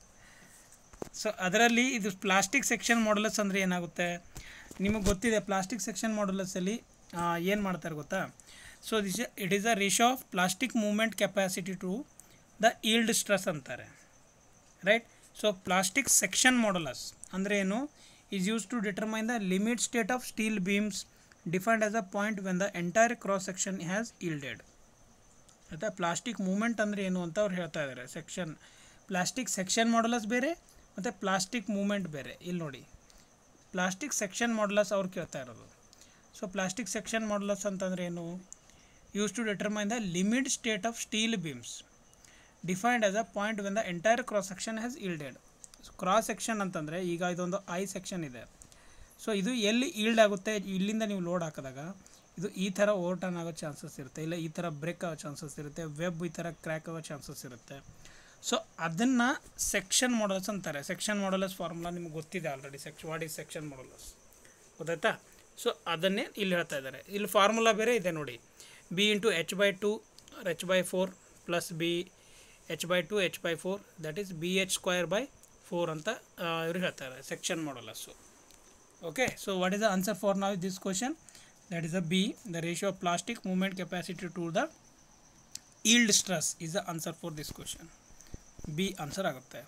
ಸೊ ಅದರಲ್ಲಿ ಇದು ಪ್ಲಾಸ್ಟಿಕ್ ಸೆಕ್ಷನ್ ಮಾಡಲಸ್ ಅಂದರೆ ಏನಾಗುತ್ತೆ ನಿಮಗೆ ಗೊತ್ತಿದೆ ಪ್ಲಾಸ್ಟಿಕ್ ಸೆಕ್ಷನ್ ಮಾಡಲಸಲ್ಲಿ ಏನು ಮಾಡ್ತಾರೆ ಗೊತ್ತಾ so this it is a ratio of plastic movement capacity to the yield stress ಅಂತಾರೆ right so plastic section modulus ಅಂದರೆ ಏನು is use to determine the limit state of steel beams defined as a point when the entire cross section has yielded ಆಯಿತಾ plastic moment ಅಂದರೆ ಏನು ಅಂತ ಅವ್ರು ಹೇಳ್ತಾ ಇದ್ದಾರೆ ಸೆಕ್ಷನ್ ಪ್ಲಾಸ್ಟಿಕ್ ಸೆಕ್ಷನ್ ಮಾಡಲಸ್ ಬೇರೆ ಮತ್ತು ಪ್ಲಾಸ್ಟಿಕ್ ಮೂಮೆಂಟ್ ಬೇರೆ ಇಲ್ಲಿ ನೋಡಿ ಪ್ಲಾಸ್ಟಿಕ್ ಸೆಕ್ಷನ್ ಮಾಡಲಸ್ ಅವ್ರು ಕೇಳ್ತಾ ಇರೋದು ಸೊ ಪ್ಲಾಸ್ಟಿಕ್ ಸೆಕ್ಷನ್ ಮಾಡಲಸ್ ಅಂತಂದರೆ ಏನು use to determine the limit state of steel beams defined as a point when the entire cross section has yielded cross section ಅಂತಂದರೆ ಈಗ ಇದೊಂದು ಐ ಸೆಕ್ಷನ್ ಇದೆ so ಇದು ಎಲ್ಲಿ ಈಲ್ಡ್ ಆಗುತ್ತೆ ಇಲ್ಲಿಂದ ನೀವು ಲೋಡ್ ಹಾಕಿದಾಗ ಇದು ಈ ಥರ ಓವರ್ಟರ್ನ್ ಆಗೋ ಚಾನ್ಸಸ್ ಇರುತ್ತೆ ಇಲ್ಲ ಈ ಥರ ಬ್ರೇಕ್ ಆಗೋ ಚಾನ್ಸಸ್ ಇರುತ್ತೆ ವೆಬ್ ಈ ಥರ ಕ್ರ್ಯಾಕ್ ಆಗೋ ಚಾನ್ಸಸ್ ಇರುತ್ತೆ ಸೊ ಅದನ್ನು ಸೆಕ್ಷನ್ ಮಾಡಲ್ಸ್ ಅಂತಾರೆ ಸೆಕ್ಷನ್ ಮಾಡಲಸ್ ಫಾರ್ಮುಲಾ ನಿಮ್ಗೆ ಗೊತ್ತಿದೆ already section what is section modulus ಗೊತ್ತಾಯ್ತಾ ಸೊ ಅದನ್ನೇ ಇಲ್ಲಿ ಹೇಳ್ತಾ ಇದ್ದಾರೆ ಇಲ್ಲಿ ಫಾರ್ಮುಲಾ ಬೇರೆ ಇದೆ ನೋಡಿ B into H by two H by four plus B H by two H by four that is B H square by four ಅಂತ ಇವ್ರು ಹೇಳ್ತಾರೆ section modulus okay so what is the answer for now this question that is a b the ratio of plastic movement capacity to the yield stress is the answer for this question b answer ಆಗುತ್ತೆ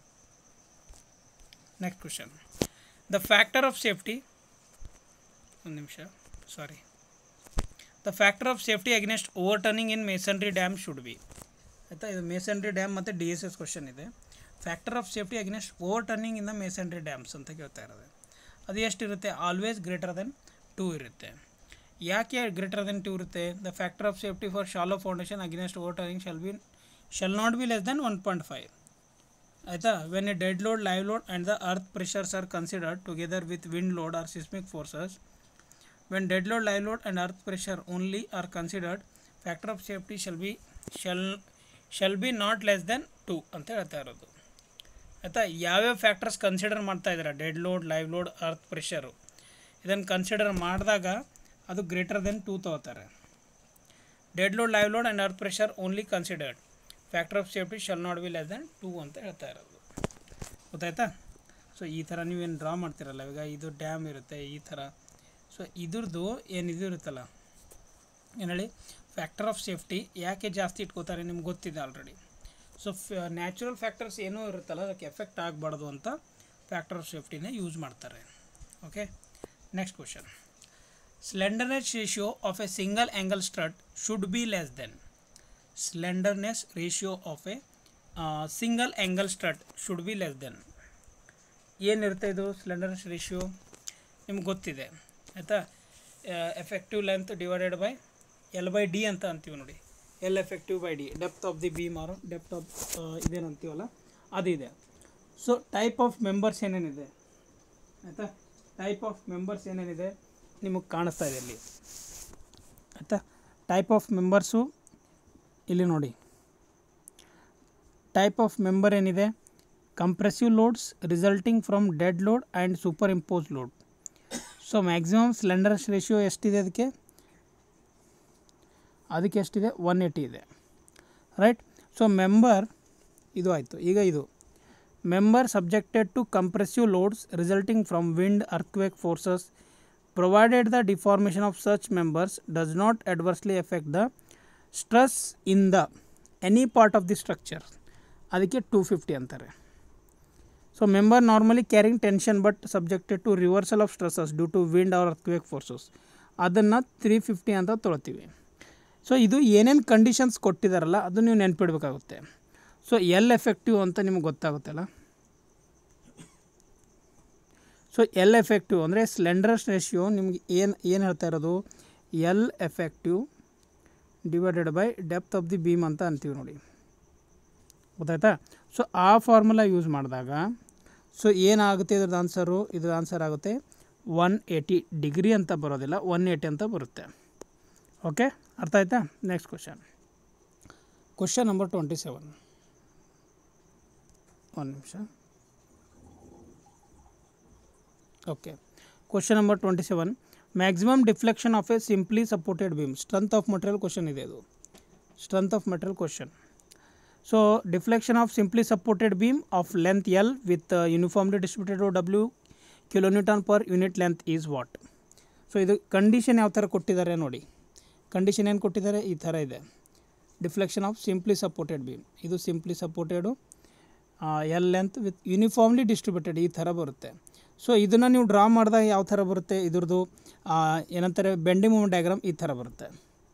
next question the factor of safety ಒಂದು ನಿಮಿಷ sorry the factor of safety against overturning in masonry dam should be ಆಯಿತಾ ಇದು masonry dam ಮತ್ತು D S S question ಇದೆ factor of safety against overturning in the masonry dams ಅಂತ ಕೇಳ್ತಾ ಇರೋದು ಅದು ಎಷ್ಟಿರುತ್ತೆ ಆಲ್ವೇಸ್ ಗ್ರೇಟರ್ ದೆನ್ ಟೂ ಇರುತ್ತೆ ಯಾಕೆ ಗ್ರೇಟರ್ ದೆನ್ ಟೂ ಇರುತ್ತೆ the factor of safety for shallow foundation against overturning shall be shall not be less than one point five ಆಯಿತಾ when a dead load live load and the earth pressures are considered together with wind load or seismic forces when dead load live load and earth pressure only are considered factor of safety shall be shall shall be not less than two ಅಂತ ಹೇಳ್ತಾ ಇರೋದು ಆಯಿತಾ ಯಾವ್ಯಾವ factors consider ಮಾಡ್ತಾ ಇದ್ದಾರೆ dead load live load earth pressure ಇದನ್ನು consider ಮಾಡಿದಾಗ ಅದು ಗ್ರೇಟರ್ ದೆನ್ ಟೂ ತಗೋತಾರೆ dead load live load and earth pressure only considered factor of safety shall not be less than two ಅಂತ ಹೇಳ್ತಾ ಇರೋದು ಗೊತ್ತಾಯ್ತಾ ಸೊ ಈ ಥರ ನೀವೇನು ಡ್ರಾ ಮಾಡ್ತಿರಲ್ಲ ಇವಾಗ ಇದು ಡ್ಯಾಮ್ ಇರುತ್ತೆ ಈ ಥರ ಸೊ ಇದ್ರದ್ದು ಏನು ಇದು ಇರುತ್ತಲ್ಲ ಏನು ಹೇಳಿ ಫ್ಯಾಕ್ಟರ್ ಆಫ್ ಸೇಫ್ಟಿ ಯಾಕೆ ಜಾಸ್ತಿ ಇಟ್ಕೋತಾರೆ ನಿಮ್ಗೆ ಗೊತ್ತಿದೆ ಆಲ್ರೆಡಿ ಸೊ ನ್ಯಾಚುರಲ್ ಫ್ಯಾಕ್ಟರ್ಸ್ ಏನೂ ಇರುತ್ತಲ್ಲ ಅದಕ್ಕೆ ಎಫೆಕ್ಟ್ ಆಗಬಾರ್ದು ಅಂತ ಫ್ಯಾಕ್ಟರ್ ಆಫ್ ಸೇಫ್ಟಿನೇ ಯೂಸ್ ಮಾಡ್ತಾರೆ okay next question slenderness ratio of a single angle strut should be less than slenderness ratio of a single angle strut should be less than ಏನಿರುತ್ತೆ ಇದು slenderness ratio ನಿಮ್ಗೆ ಗೊತ್ತಿದೆ ಆಯಿತಾ effective length divided by L by D ಅಂತ ಅಂತೀವಿ ನೋಡಿ L effective by D depth of the beam or depth of ಇದೇನು ಅಂತೀವಲ್ಲ ಅದಿದೆ ಸೊ ಟೈಪ್ ಆಫ್ ಮೆಂಬರ್ಸ್ ಏನೇನಿದೆ ಆಯಿತಾ ಟೈಪ್ ಆಫ್ ಮೆಂಬರ್ಸ್ ಏನೇನಿದೆ ನಿಮಗೆ ಕಾಣಿಸ್ತಾ ಇದೆ ಇಲ್ಲಿ ಆಯಿತಾ ಟೈಪ್ ಆಫ್ ಮೆಂಬರ್ಸು ಇಲ್ಲಿ ನೋಡಿ ಟೈಪ್ ಆಫ್ ಮೆಂಬರ್ ಏನಿದೆ compressive loads resulting from dead load and superimpose load so maximum slenderness ratio ಎಷ್ಟಿದೆ ಅದಕ್ಕೆ ಅದಕ್ಕೆ ಎಷ್ಟಿದೆ ಒನ್ ಏಯ್ಟಿ ಇದೆ ರೈಟ್ ಸೊ ಮೆಂಬರ್ ಇದು ಆಯಿತು ಈಗ ಇದು member subjected to compressive loads resulting from wind earthquake forces provided the deformation of such members does not adversely effect the stress in the any part of the structure ಅದಕ್ಕೆ two fifty ಅಂತಾರೆ so member normally carrying tension but subjected to reversal of stresses due to wind or earthquake forces ಅದನ್ನು three fifty ಅಂತ ತೊಗೊಳ್ತೀವಿ so ಇದು ಏನೇನು conditions ಕೊಟ್ಟಿದ್ದಾರಲ್ಲ ಅದು ನೀವು ನೆನ್ಪಿಡ್ಬೇಕಾಗುತ್ತೆ so L effective ಅಂತ ನಿಮ್ಗೆ ಗೊತ್ತಾಗುತ್ತಲ್ಲ ಸೊ ಎಲ್ ಎಫೆಕ್ಟಿವ್ ಅಂದರೆ ಸ್ಲೆಂಡರ್ಸ್ ರೇಷಿಯೋ ನಿಮ್ಗೆ ಏನು ಏನು ಹೇಳ್ತಾ ಇರೋದು L effective divided by depth of the beam ಅಂತ ಅಂತೀವಿ ನೋಡಿ ಗೊತ್ತಾಯ್ತಾ ಸೊ ಆ ಫಾರ್ಮುಲಾ ಯೂಸ್ ಮಾಡಿದಾಗ ಸೊ ಏನಾಗುತ್ತೆ ಇದ್ರದ್ದು ಆನ್ಸರು ಇದ್ರ ಆನ್ಸರ್ ಆಗುತ್ತೆ ಒನ್ ಏಯ್ಟಿ ಡಿಗ್ರಿ ಅಂತ ಬರೋದಿಲ್ಲ ಒನ್ ಏಯ್ಟಿ ಅಂತ ಬರುತ್ತೆ ಓಕೆ ಅರ್ಥ ಆಯ್ತಾ next question question number twenty seven ಒಂದು ನಿಮಿಷ okay question number twenty seven maximum deflection of a simply supported beam strength of material question ಇದೆ ಇದು strength of material question so deflection of simply supported beam of length L with uniformly distributed W kilonewton per unit length is what so ಇದು condition ಯಾವ ಥರ ಕೊಟ್ಟಿದ್ದಾರೆ ನೋಡಿ condition ಏನು ಕೊಟ್ಟಿದ್ದಾರೆ ಈ ಥರ ಇದೆ deflection of simply supported beam ಇದು simply supported L length with uniformly distributed ಈ ಥರ ಬರುತ್ತೆ ಸೊ ಇದನ್ನು ನೀವು ಡ್ರಾ ಮಾಡಿದಾಗ ಯಾವ ಥರ ಬರುತ್ತೆ ಇದ್ರದ್ದು ಆ, ಏನಂತಾರೆ ಬೆಂಡಿ ಮೂಮೆಂಟ್ ಡಯಾಗ್ರಾಮ್ ಈ ಥರ ಬರುತ್ತೆ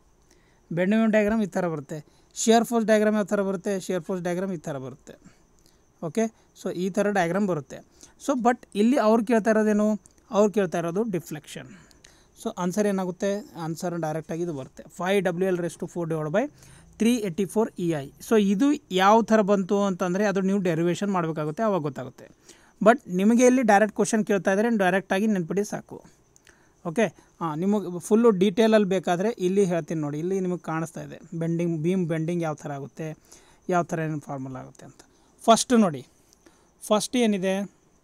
ಬೆಂಡಿ ಮೂಮೆಂಟ್ ಡಯಾಗ್ರಾಮ್ ಈ ಥರ ಬರುತ್ತೆ ಶಿಯರ್ ಫೋರ್ಸ್ ಡಯಾಗ್ರಾಮ್ ಯಾವ ಥರ ಬರುತ್ತೆ ಶಿಯರ್ ಫೋರ್ಸ್ ಡಯಾಗ್ರಾಮ್ ಈ ಥರ ಬರುತ್ತೆ ಓಕೆ ಸೊ ಈ ಥರ ಡಯಾಗ್ರಾಮ್ ಬರುತ್ತೆ ಸೊ ಬಟ್ ಇಲ್ಲಿ ಅವ್ರು ಕೇಳ್ತಾ ಇರೋದೇನು ಅವ್ರು ಕೇಳ್ತಾ ಇರೋದು ಡಿಫ್ಲೆಕ್ಷನ್ ಸೊ ಆನ್ಸರ್ ಏನಾಗುತ್ತೆ ಆನ್ಸರ್ ಡೈರೆಕ್ಟಾಗಿ ಇದು ಬರುತ್ತೆ five W L raise to four divide by three eighty four E I so ಇದು ಯಾವ ಥರ ಬಂತು ಅಂತಂದರೆ ಅದು ನೀವು ಡೆರಿವೇಷನ್ ಮಾಡಬೇಕಾಗುತ್ತೆ ಅವಾಗ ಗೊತ್ತಾಗುತ್ತೆ ಬಟ್ ನಿಮಗೆ ಇಲ್ಲಿ ಡೈರೆಕ್ಟ್ ಕ್ವಶನ್ ಕೇಳ್ತಾ ಇದ್ದಾರೆ ಡೈರೆಕ್ಟಾಗಿ ನೆನ್ಪಿಡಿ ಸಾಕು ಓಕೆ ಹಾಂ ನಿಮಗೆ ಫುಲ್ಲು ಡೀಟೇಲಲ್ಲಿ ಬೇಕಾದರೆ ಇಲ್ಲಿ ಹೇಳ್ತೀನಿ ನೋಡಿ ಇಲ್ಲಿ ನಿಮಗೆ ಕಾಣಿಸ್ತಾ ಇದೆ ಬೆಂಡಿಂಗ್ ಬೀಮ್ ಬೆಂಡಿಂಗ್ ಯಾವ ಥರ ಆಗುತ್ತೆ ಯಾವ ಥರ ಏನು ಫಾರ್ಮುಲಾ ಆಗುತ್ತೆ ಅಂತ ಫಸ್ಟ್ ನೋಡಿ ಫಸ್ಟ್ ಏನಿದೆ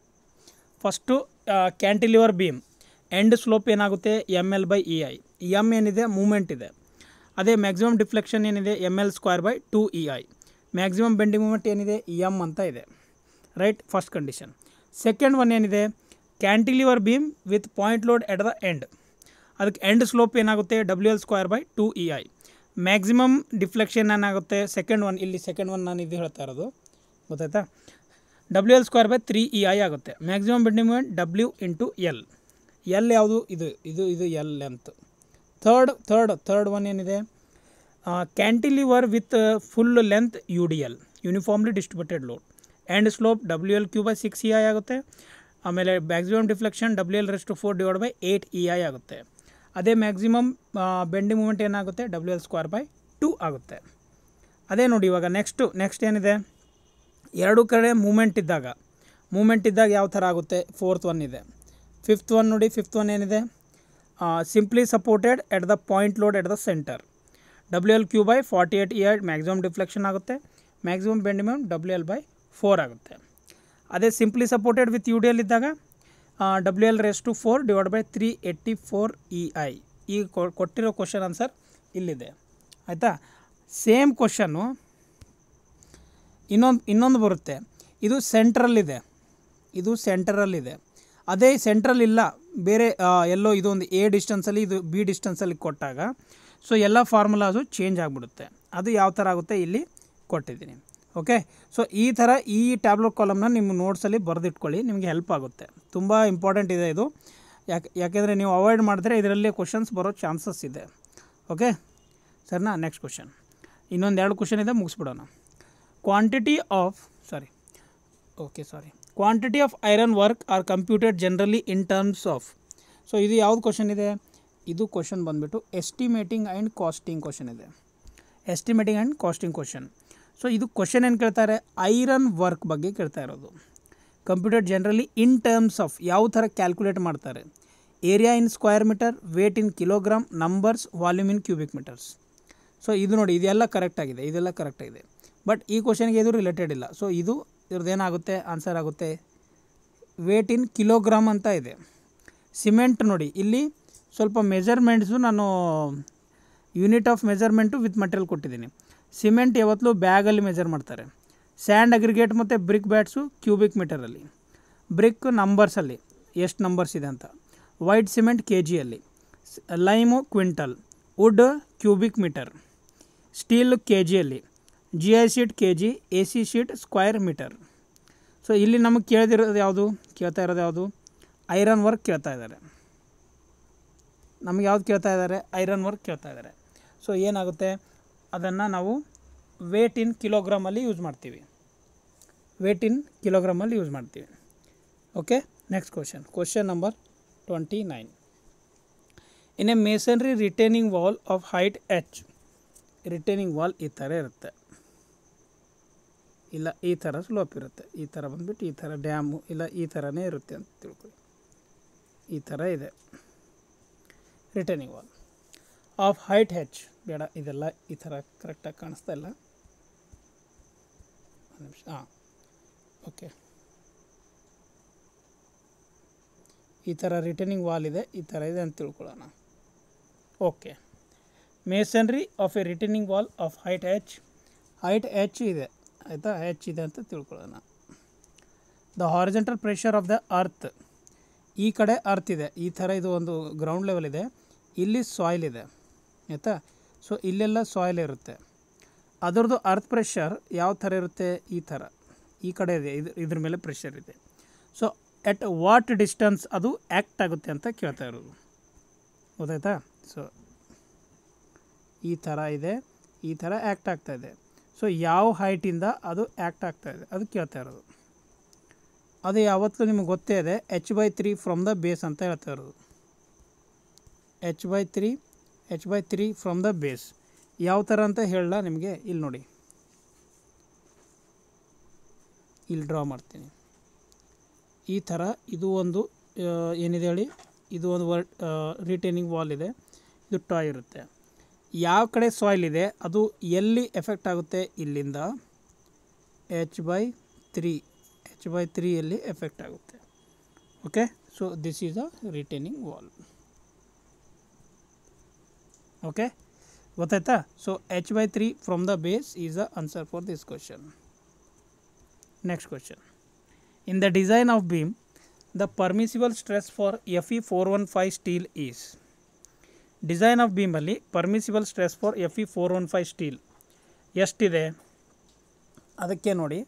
first cantilever beam end slope ಏನಾಗುತ್ತೆ M L by E I M ಏನಿದೆ ಮೂಮೆಂಟ್ ಇದೆ ಅದೇ ಮ್ಯಾಕ್ಸಿಮಮ್ ಡಿಫ್ಲೆಕ್ಷನ್ ಏನಿದೆ M L square by two E I maximum bending moment ಏನಿದೆ ಎಮ್ ಅಂತ ಇದೆ right first condition second one ಏನಿದೆ cantilever beam with point load at the end ಅದಕ್ಕೆ end slope ಏನಾಗುತ್ತೆ W L square by two E I maximum deflection ಏನಾಗುತ್ತೆ second one ಇಲ್ಲಿ second one ನಾನು ಇದು ಹೇಳ್ತಾ ಇರೋದು ಗೊತ್ತಾಯ್ತಾ W L square by three E I ಆಗುತ್ತೆ maximum bending moment W into L L ಯಾವುದು ಇದು ಇದು ಇದು L length third third third one ಏನಿದೆ cantilever with full length U D L uniformly distributed load and slope W L cube by six E I ಆಗುತ್ತೆ ಆಮೇಲೆ maximum deflection W L raised four divide by eight E I ಆಗುತ್ತೆ ಅದೇ maximum bending moment ಏನಾಗುತ್ತೆ W L square by two ಆಗುತ್ತೆ ಅದೇ ನೋಡಿ ಇವಾಗ next next ಏನಿದೆ ಎರಡು ಕಡೆ ಮೂಮೆಂಟ್ ಇದ್ದಾಗ ಮೂಮೆಂಟ್ ಇದ್ದಾಗ ಯಾವ ಥರ ಆಗುತ್ತೆ ಫೋರ್ತ್ ಒನ್ ಇದೆ ಫಿಫ್ತ್ ಒನ್ ನೋಡಿ ಫಿಫ್ತ್ ಒನ್ ಏನಿದೆ simply supported at the point load at the center W L cube by forty eight E I maximum deflection ಆಗುತ್ತೆ maximum bending moment W L by four ಆಗುತ್ತೆ ಅದೇ simply supported with U D L ಇದ್ದಾಗ W L raise to four divide by three eighty four E I ಈಗ ಕೊಟ್ಟಿರೋ question answer ಇಲ್ಲಿದೆ ಆಯಿತಾ same question ಇನ್ನೊಂದು ಇನ್ನೊಂದು ಬರುತ್ತೆ ಇದು ಸೆಂಟ್ರಲ್ಲಿದೆ ಇದು ಸೆಂಟರಲ್ಲಿದೆ ಅದೇ ಸೆಂಟ್ರಲ್ ಇಲ್ಲ ಬೇರೆ ಆ, ಎಲ್ಲೋ ಇದೊಂದು ಎ ಡಿಸ್ಟೆನ್ಸಲ್ಲಿ ಇದು ಬಿ ಡಿಸ್ಟೆನ್ಸಲ್ಲಿ ಕೊಟ್ಟಾಗ ಸೊ ಎಲ್ಲ ಫಾರ್ಮುಲಾಸು ಚೇಂಜ್ ಆಗಿಬಿಡುತ್ತೆ ಅದು ಯಾವ ಥರ ಆಗುತ್ತೆ ಇಲ್ಲಿ ಕೊಟ್ಟಿದ್ದೀನಿ ಓಕೆ ಸೊ ಈ ಥರ ಈ ಟ್ಯಾಬ್ಲೆಟ್ ಕಾಲಮ್ನ ನಿಮ್ಮ ನೋಟ್ಸಲ್ಲಿ ಬರೆದಿಟ್ಕೊಳ್ಳಿ ನಿಮಗೆ ಹೆಲ್ಪ್ ಆಗುತ್ತೆ ತುಂಬ ಇಂಪಾರ್ಟೆಂಟ್ ಇದೆ ಇದು ಯಾಕೆ ಯಾಕೆಂದರೆ ನೀವು ಅವಾಯ್ಡ್ ಮಾಡಿದ್ರೆ ಇದರಲ್ಲಿ ಕ್ವಶನ್ಸ್ ಬರೋ ಚಾನ್ಸಸ್ ಇದೆ ಓಕೆ ಸರ್ನಾ ನೆಕ್ಸ್ಟ್ ಕ್ವಶನ್ ಇನ್ನೊಂದು ಎರಡು ಕ್ವಶನ್ ಇದೆ ಮುಗಿಸ್ಬಿಡೋಣ quantity of sorry okay sorry quantity of iron work are computed generally in terms of so ಇದು ಯಾವ್ದು ಕ್ವಶನ್ ಇದೆ ಇದು ಕ್ವಶನ್ ಬಂದುಬಿಟ್ಟು ಎಸ್ಟಿಮೇಟಿಂಗ್ ಆ್ಯಂಡ್ ಕಾಸ್ಟಿಂಗ್ ಕ್ವಶನ್ ಇದೆ estimating and costing question so ಇದು ಕ್ವಶನ್ ಏನು ಕೇಳ್ತಾರೆ ಐರನ್ ವರ್ಕ್ ಬಗ್ಗೆ ಕೇಳ್ತಾ ಇರೋದು computer generally in terms of ಯಾವ ಥರ ಕ್ಯಾಲ್ಕುಲೇಟ್ ಮಾಡ್ತಾರೆ area in square metre weight in kilogram numbers volume in cubic metres so ಇದು ನೋಡಿ ಇದೆಲ್ಲ ಕರೆಕ್ಟ್ ಆಗಿದೆ ಇದೆಲ್ಲ ಕರೆಕ್ಟ್ ಆಗಿದೆ ಬಟ್ ಈ ಕ್ವಶನ್ಗೆ ಇದು ರಿಲೇಟೆಡ್ ಇಲ್ಲ ಸೊ ಇದು ಇದ್ರದ್ದು ಏನಾಗುತ್ತೆ ಆನ್ಸರ್ ಆಗುತ್ತೆ ವೇಟ್ ಇನ್ ಕಿಲೋಗ್ರಾಮ್ ಅಂತ ಇದೆ ಸಿಮೆಂಟ್ ನೋಡಿ ಇಲ್ಲಿ ಸ್ವಲ್ಪ ಮೆಜರ್ಮೆಂಟ್ಸು ನಾನು unit of measurement with material ಕೊಟ್ಟಿದ್ದೀನಿ ಸಿಮೆಂಟ್ ಯಾವತ್ತೂ ಬ್ಯಾಗಲ್ಲಿ ಮೆಜರ್ ಮಾಡ್ತಾರೆ ಸ್ಯಾಂಡ್ ಅಗ್ರಿಗೇಟ್ ಮತ್ತು ಬ್ರಿಕ್ ಬ್ಯಾಟ್ಸು ಕ್ಯೂಬಿಕ್ ಮೀಟರಲ್ಲಿ ಬ್ರಿಕ್ ನಂಬರ್ಸಲ್ಲಿ ಎಷ್ಟು ನಂಬರ್ಸ್ ಇದೆ ಅಂತ ವೈಟ್ ಸಿಮೆಂಟ್ ಕೆ ಜಿಯಲ್ಲಿ lime quintal wood cubic metre steel K ಜಿಯಲ್ಲಿ G I sheet K G A C sheet square metre so ಇಲ್ಲಿ ನಮಗೆ ಕೇಳ್ದಿರೋದು ಯಾವುದು ಕೇಳ್ತಾ ಇರೋದು ಯಾವುದು ಐರನ್ ವರ್ಕ್ ಕೇಳ್ತಾ ಇದ್ದಾರೆ ನಮಗೆ ಯಾವ್ದು ಕೇಳ್ತಾ ಇದ್ದಾರೆ ಐರನ್ ವರ್ಕ್ ಕೇಳ್ತಾ ಇದ್ದಾರೆ ಸೊ ಏನಾಗುತ್ತೆ ಅದನ್ನು ನಾವು ವೇಟ್ ಇನ್ ಕಿಲೋಗ್ರಾಮಲ್ಲಿ ಯೂಸ್ ಮಾಡ್ತೀವಿ ವೇಟ್ ಇನ್ ಕಿಲೋಗ್ರಾಮಲ್ಲಿ ಯೂಸ್ ಮಾಡ್ತೀವಿ okay next question question number twenty nine in a masonry retaining wall of height H retaining wall ಈ ಥರ ಇರುತ್ತೆ ಇಲ್ಲ ಈ ಥರ ಸ್ಲೋಪ್ ಇರುತ್ತೆ ಈ ಥರ ಬಂದ್ಬಿಟ್ಟು ಈ ಥರ ಡ್ಯಾಮು ಇಲ್ಲ ಈ ಥರನೇ ಇರುತ್ತೆ ಅಂತ ತಿಳ್ಕೊಳ್ಳಿ ಈ ಥರ ಇದೆ retaining wall of height H ಬೇಡ ಇದೆಲ್ಲ ಈ ಥರ ಕರೆಕ್ಟಾಗಿ ಕಾಣಿಸ್ತಾ ಇಲ್ಲ ಒಂದು ನಿಮಿಷ ಹಾಂ ಓಕೆ ಈ ಥರ ರಿಟರ್ನಿಂಗ್ ವಾಲ್ ಇದೆ ಈ ಥರ ಇದೆ ಅಂತ ತಿಳ್ಕೊಳ್ಳೋಣ okay masonry of a retaining wall of height H height H ಇದೆ ಆಯಿತಾ ಎಚ್ ಇದೆ ಅಂತ ತಿಳ್ಕೊಳ್ಳೋಣ the horizontal pressure of the earth ಈ ಕಡೆ ಅರ್ತ್ ಇದೆ ಈ ಥರ ಇದು ಒಂದು ಗ್ರೌಂಡ್ ಲೆವೆಲ್ ಇದೆ ಇಲ್ಲಿ ಸಾಯಿಲ್ ಇದೆ ಆಯಿತಾ ಸೊ ಇಲ್ಲೆಲ್ಲ ಸಾಯಿಲ್ ಇರುತ್ತೆ ಅದರದ್ದು ಅರ್ತ್ ಪ್ರೆಷರ್ ಯಾವ ಥರ ಇರುತ್ತೆ ಈ ಥರ ಈ ಕಡೆ ಇದೆ ಇದು ಇದ್ರ ಮೇಲೆ ಪ್ರೆಷರ್ ಇದೆ ಸೊ ಎಟ್ ವಾಟ್ ಡಿಸ್ಟನ್ಸ್ ಅದು ಆ್ಯಕ್ಟ್ ಆಗುತ್ತೆ ಅಂತ ಕೇಳ್ತಾ ಇರೋದು ಗೊತ್ತಾಯ್ತಾ ಸೊ ಈ ಥರ ಇದೆ ಈ ಥರ ಆ್ಯಕ್ಟ್ ಆಗ್ತಾ ಇದೆ ಸೊ ಯಾವ ಹೈಟಿಂದ ಅದು ಆ್ಯಕ್ಟ್ ಆಗ್ತಾ ಇದೆ ಅದು ಕೇಳ್ತಾ ಇರೋದು ಅದು ಯಾವತ್ತೂ ನಿಮಗೆ ಗೊತ್ತೇ ಇದೆ H by three from the base ಅಂತ ಹೇಳ್ತಾ ಇರೋದು H by three H by three from the base ಯಾವ ಥರ ಅಂತ ಹೇಳಲ್ಲ ನಿಮಗೆ ಇಲ್ಲಿ ನೋಡಿ ಇಲ್ಲಿ ಡ್ರಾ ಮಾಡ್ತೀನಿ ಈ ಥರ ಇದು ಒಂದು ಆ, ಏನಿದೆ ಹೇಳಿ ಇದು ಒಂದು ವರ್ಡ್ ರಿಟೈನಿಂಗ್ ವಾಲ್ ಇದೆ ಇದು ಟಾಯ್ ಇರುತ್ತೆ ಯಾವ ಕಡೆ ಸಾಯಿಲ್ ಇದೆ ಅದು ಎಲ್ಲಿ ಎಫೆಕ್ಟ್ ಆಗುತ್ತೆ ಇಲ್ಲಿಂದ H by three H by ತ್ರೀಯಲ್ಲಿ ಎಫೆಕ್ಟ್ ಆಗುತ್ತೆ okay so this is a retaining wall okay ಗೊತ್ತಾಯ್ತಾ so H by three from the base is a answer for this question next question in the design of beam the permissible stress for F E four one five steel is design of ಬೀಮಲ್ಲಿ permissible stress for F E four one five steel ಎಷ್ಟಿದೆ ಅದಕ್ಕೆ ನೋಡಿ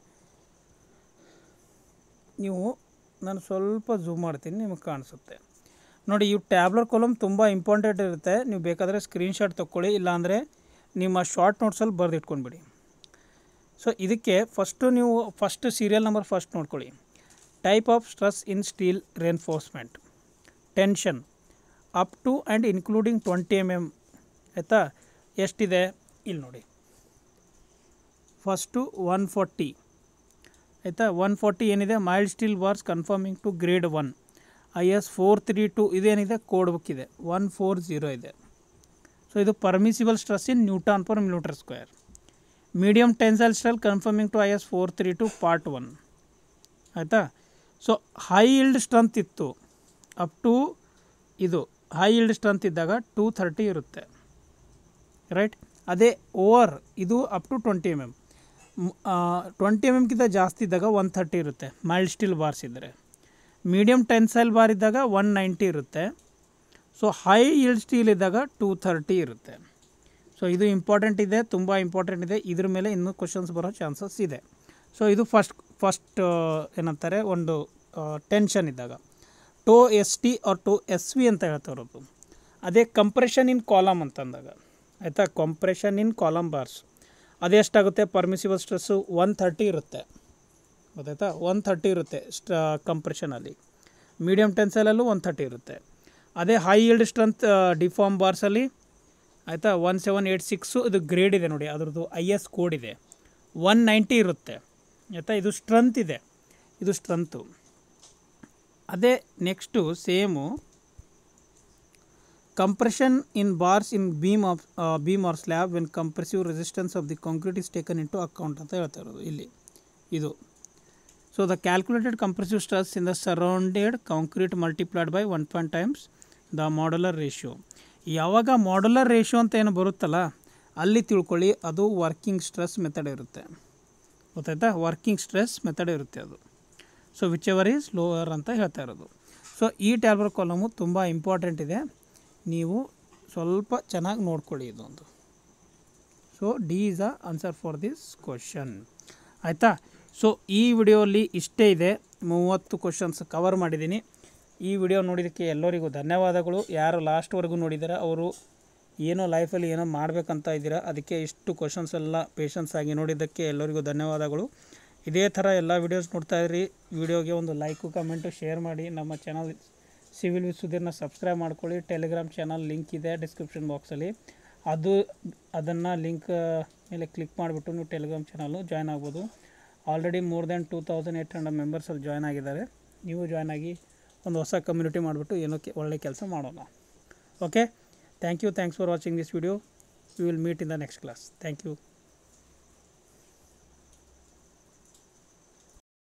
ನೀವು ನಾನು ಸ್ವಲ್ಪ zoom ಮಾಡ್ತೀನಿ ನಿಮಗೆ ಕಾಣಿಸುತ್ತೆ ನೋಡಿ ಇವು ಟ್ಯಾಬ್ಲರ್ ಕಾಲಮ್ ತುಂಬ ಇಂಪಾರ್ಟೆಂಟ್ ಇರುತ್ತೆ ನೀವು ಬೇಕಾದರೆ ಸ್ಕ್ರೀನ್ಶಾಟ್ ತೊಗೊಳ್ಳಿ ಇಲ್ಲಾಂದರೆ ನಿಮ್ಮ ಶಾರ್ಟ್ ನೋಟ್ಸಲ್ಲಿ ಬರೆದಿಟ್ಕೊಂಡ್ಬಿಡಿ ಸೊ ಇದಕ್ಕೆ ಫಸ್ಟು ನೀವು ಫಸ್ಟ್ ಸೀರಿಯಲ್ ನಂಬರ್ ಫಸ್ಟ್ ನೋಡ್ಕೊಳ್ಳಿ type of stress in steel reinforcement tension up to and including twenty M M ಆಯಿತಾ ಎಷ್ಟಿದೆ ಇಲ್ಲಿ ನೋಡಿ ಫಸ್ಟು ಒನ್ ಫಾರ್ಟಿ ಆಯಿತಾ ಒನ್ ಫಾರ್ಟಿ ಏನಿದೆ mild steel bars conforming to grade one I S four three two ಇದೇನಿದೆ code book ಇದೆ one four zero ಇದೆ so ಇದು permissible stress in newton per millimetre square medium tensile steel conforming to I S four three two part one ಆಯಿತಾ so high yield strength ಇತ್ತು up to ಇದು high yield strength ಇದ್ದಾಗ two thirty ಇರುತ್ತೆ right ಅದೇ over ಇದು up to twenty M M twenty M ಎಮ್ಗಿಂತ ಜಾಸ್ತಿ ಇದ್ದಾಗ ಒನ್ ಥರ್ಟಿ ಇರುತ್ತೆ ಮೈಲ್ಡ್ ಸ್ಟೀಲ್ ಬಾರ್ಸ್ ಇದ್ದರೆ ಮೀಡಿಯಮ್ ಟೆನ್ಸೈಲ್ ಬಾರ್ ಇದ್ದಾಗ ಒನ್ ನೈಂಟಿ ಇರುತ್ತೆ ಸೊ ಹೈ ಇಲ್ಡ್ ಸ್ಟೀಲ್ ಇದ್ದಾಗ ಟೂ ಥರ್ಟಿ ಇರುತ್ತೆ ಸೊ ಇದು ಇಂಪಾರ್ಟೆಂಟ್ ಇದೆ ತುಂಬ ಇಂಪಾರ್ಟೆಂಟ್ ಇದೆ ಇದ್ರ ಮೇಲೆ ಇನ್ನೂ ಕ್ವಶನ್ಸ್ ಬರೋ ಚಾನ್ಸಸ್ ಇದೆ ಸೊ ಇದು ಫಸ್ಟ್ ಫಸ್ಟ್ ಏನಂತಾರೆ ಒಂದು ಟೆನ್ಷನ್ ಇದ್ದಾಗ tau S T R tau S V ಅಂತ ಹೇಳ್ತಾ ಇರೋದು ಅದೇ ಕಂಪ್ರೆಷನ್ ಇನ್ ಕಾಲಮ್ ಅಂತಂದಾಗ ಆಯಿತಾ ಕಂಪ್ರೆಷನ್ ಇನ್ ಕಾಲಮ್ ಬಾರ್ಸ್ ಅದೆಷ್ಟಾಗುತ್ತೆ ಪರ್ಮಿಸಿಬಲ್ ಸ್ಟ್ರೆಸ್ಸು ಒನ್ ಥರ್ಟಿ ಇರುತ್ತೆ ಗೊತ್ತಾಯ್ತಾ ಒನ್ ಥರ್ಟಿ ಇರುತ್ತೆ ಸ್ಟ ಕಂಪ್ರೆಷನಲ್ಲಿ ಮೀಡಿಯಮ್ ಟೆನ್ಸೈಲಲ್ಲೂ ಒನ್ ಥರ್ಟಿ ಇರುತ್ತೆ ಅದೇ ಹೈ ಇಲ್ಡ್ ಸ್ಟ್ರೆಂತ್ ಡಿಫಾರ್ಮ್ ಬಾರ್ಸಲ್ಲಿ ಆಯಿತಾ ಒನ್ ಸೆವೆನ್ ಏಯ್ಟ್ ಸಿಕ್ಸು ಇದು ಗ್ರೇಡ್ ಇದೆ ನೋಡಿ ಅದ್ರದ್ದು ಐ ಎಸ್ ಕೋಡ್ ಇದೆ ಒನ್ ನೈಂಟಿ ಇರುತ್ತೆ ಆಯಿತಾ ಇದು ಸ್ಟ್ರೆಂತ್ ಇದೆ ಇದು ಸ್ಟ್ರೆಂತು ಅದೇ next same compression in bars in beam of beam or slab when compressive resistance of the concrete is taken into account ಅಂತ ಹೇಳ್ತಾ ಇರೋದು ಇಲ್ಲಿ ಇದು so the calculated compressive stress in the surrounded concrete multiplied by one point times the modular ratio ಯಾವಾಗ modular ratio ಅಂತ ಏನು ಬರುತ್ತಲ್ಲ ಅಲ್ಲಿ ತಿಳ್ಕೊಳ್ಳಿ ಅದು ವರ್ಕಿಂಗ್ ಸ್ಟ್ರೆಸ್ ಮೆಥಡ್ ಇರುತ್ತೆ ಗೊತ್ತಾಯ್ತಾ ವರ್ಕಿಂಗ್ ಸ್ಟ್ರೆಸ್ ಮೆಥಡ್ ಇರುತ್ತೆ ಅದು so whichever is lower ಅಂತ ಹೇಳ್ತಾ ಇರೋದು ಸೊ ಈ ಟ್ಯಾಬ್ಲರ್ ಕಾಲಮು ತುಂಬ ಇಂಪಾರ್ಟೆಂಟ್ ಇದೆ ನೀವು ಸ್ವಲ್ಪ ಚೆನ್ನಾಗಿ ನೋಡ್ಕೊಳ್ಳಿ ಇದೊಂದು so D is a answer for this question ಆಯಿತಾ ಸೊ ಈ ವಿಡಿಯೋಲಿ ಇಷ್ಟೇ ಇದೆ ಮೂವತ್ತು ಕ್ವಶನ್ಸ್ ಕವರ್ ಮಾಡಿದ್ದೀನಿ ಈ ವಿಡಿಯೋ ನೋಡಿದ್ದಕ್ಕೆ ಎಲ್ಲರಿಗೂ ಧನ್ಯವಾದಗಳು ಯಾರು ಲಾಸ್ಟ್ವರೆಗೂ ನೋಡಿದಾರೆ ಅವರು ಏನೋ ಲೈಫಲ್ಲಿ ಏನೋ ಮಾಡಬೇಕಂತ ಇದ್ದೀರಾ ಅದಕ್ಕೆ ಇಷ್ಟು ಕ್ವಶನ್ಸ್ ಎಲ್ಲ ಪೇಷನ್ಸ್ ಆಗಿ ನೋಡಿದ್ದಕ್ಕೆ ಎಲ್ಲರಿಗೂ ಧನ್ಯವಾದಗಳು ಇದೇ ಥರ ಎಲ್ಲ ವೀಡಿಯೋಸ್ ನೋಡ್ತಾ ಇದ್ರಿ ವಿಡಿಯೋಗೆ ಒಂದು ಲೈಕು ಕಮೆಂಟು ಶೇರ್ ಮಾಡಿ ನಮ್ಮ ಚಾನಲ್ ಸಿವಿಲ್ ವಿತ್ ಸುಧೀರ್ನ ಸಬ್ಸ್ಕ್ರೈಬ್ ಮಾಡ್ಕೊಳ್ಳಿ ಟೆಲಿಗ್ರಾಮ್ ಚಾನಲ್ ಲಿಂಕ್ ಇದೆ ಡಿಸ್ಕ್ರಿಪ್ಷನ್ ಬಾಕ್ಸಲ್ಲಿ ಅದು ಅದನ್ನು ಲಿಂಕ್ ಮೇಲೆ ಕ್ಲಿಕ್ ಮಾಡಿಬಿಟ್ಟು ನೀವು ಟೆಲಿಗ್ರಾಮ್ ಚಾನಲ್ಲು ಜಾಯ್ನ್ ಆಗ್ಬೋದು already more than two thousand eight hundred ಮೆಂಬರ್ಸಲ್ಲಿ ಜಾಯ್ನ್ ಆಗಿದ್ದಾರೆ ನೀವು ಜಾಯ್ನ್ ಆಗಿ ಒಂದು ಹೊಸ ಕಮ್ಯುನಿಟಿ ಮಾಡಿಬಿಟ್ಟು ಏನೋ ಕೆ ಒಳ್ಳೆ ಕೆಲಸ ಮಾಡೋಣ okay thank you thanks for watching this video we will meet in the next class thank you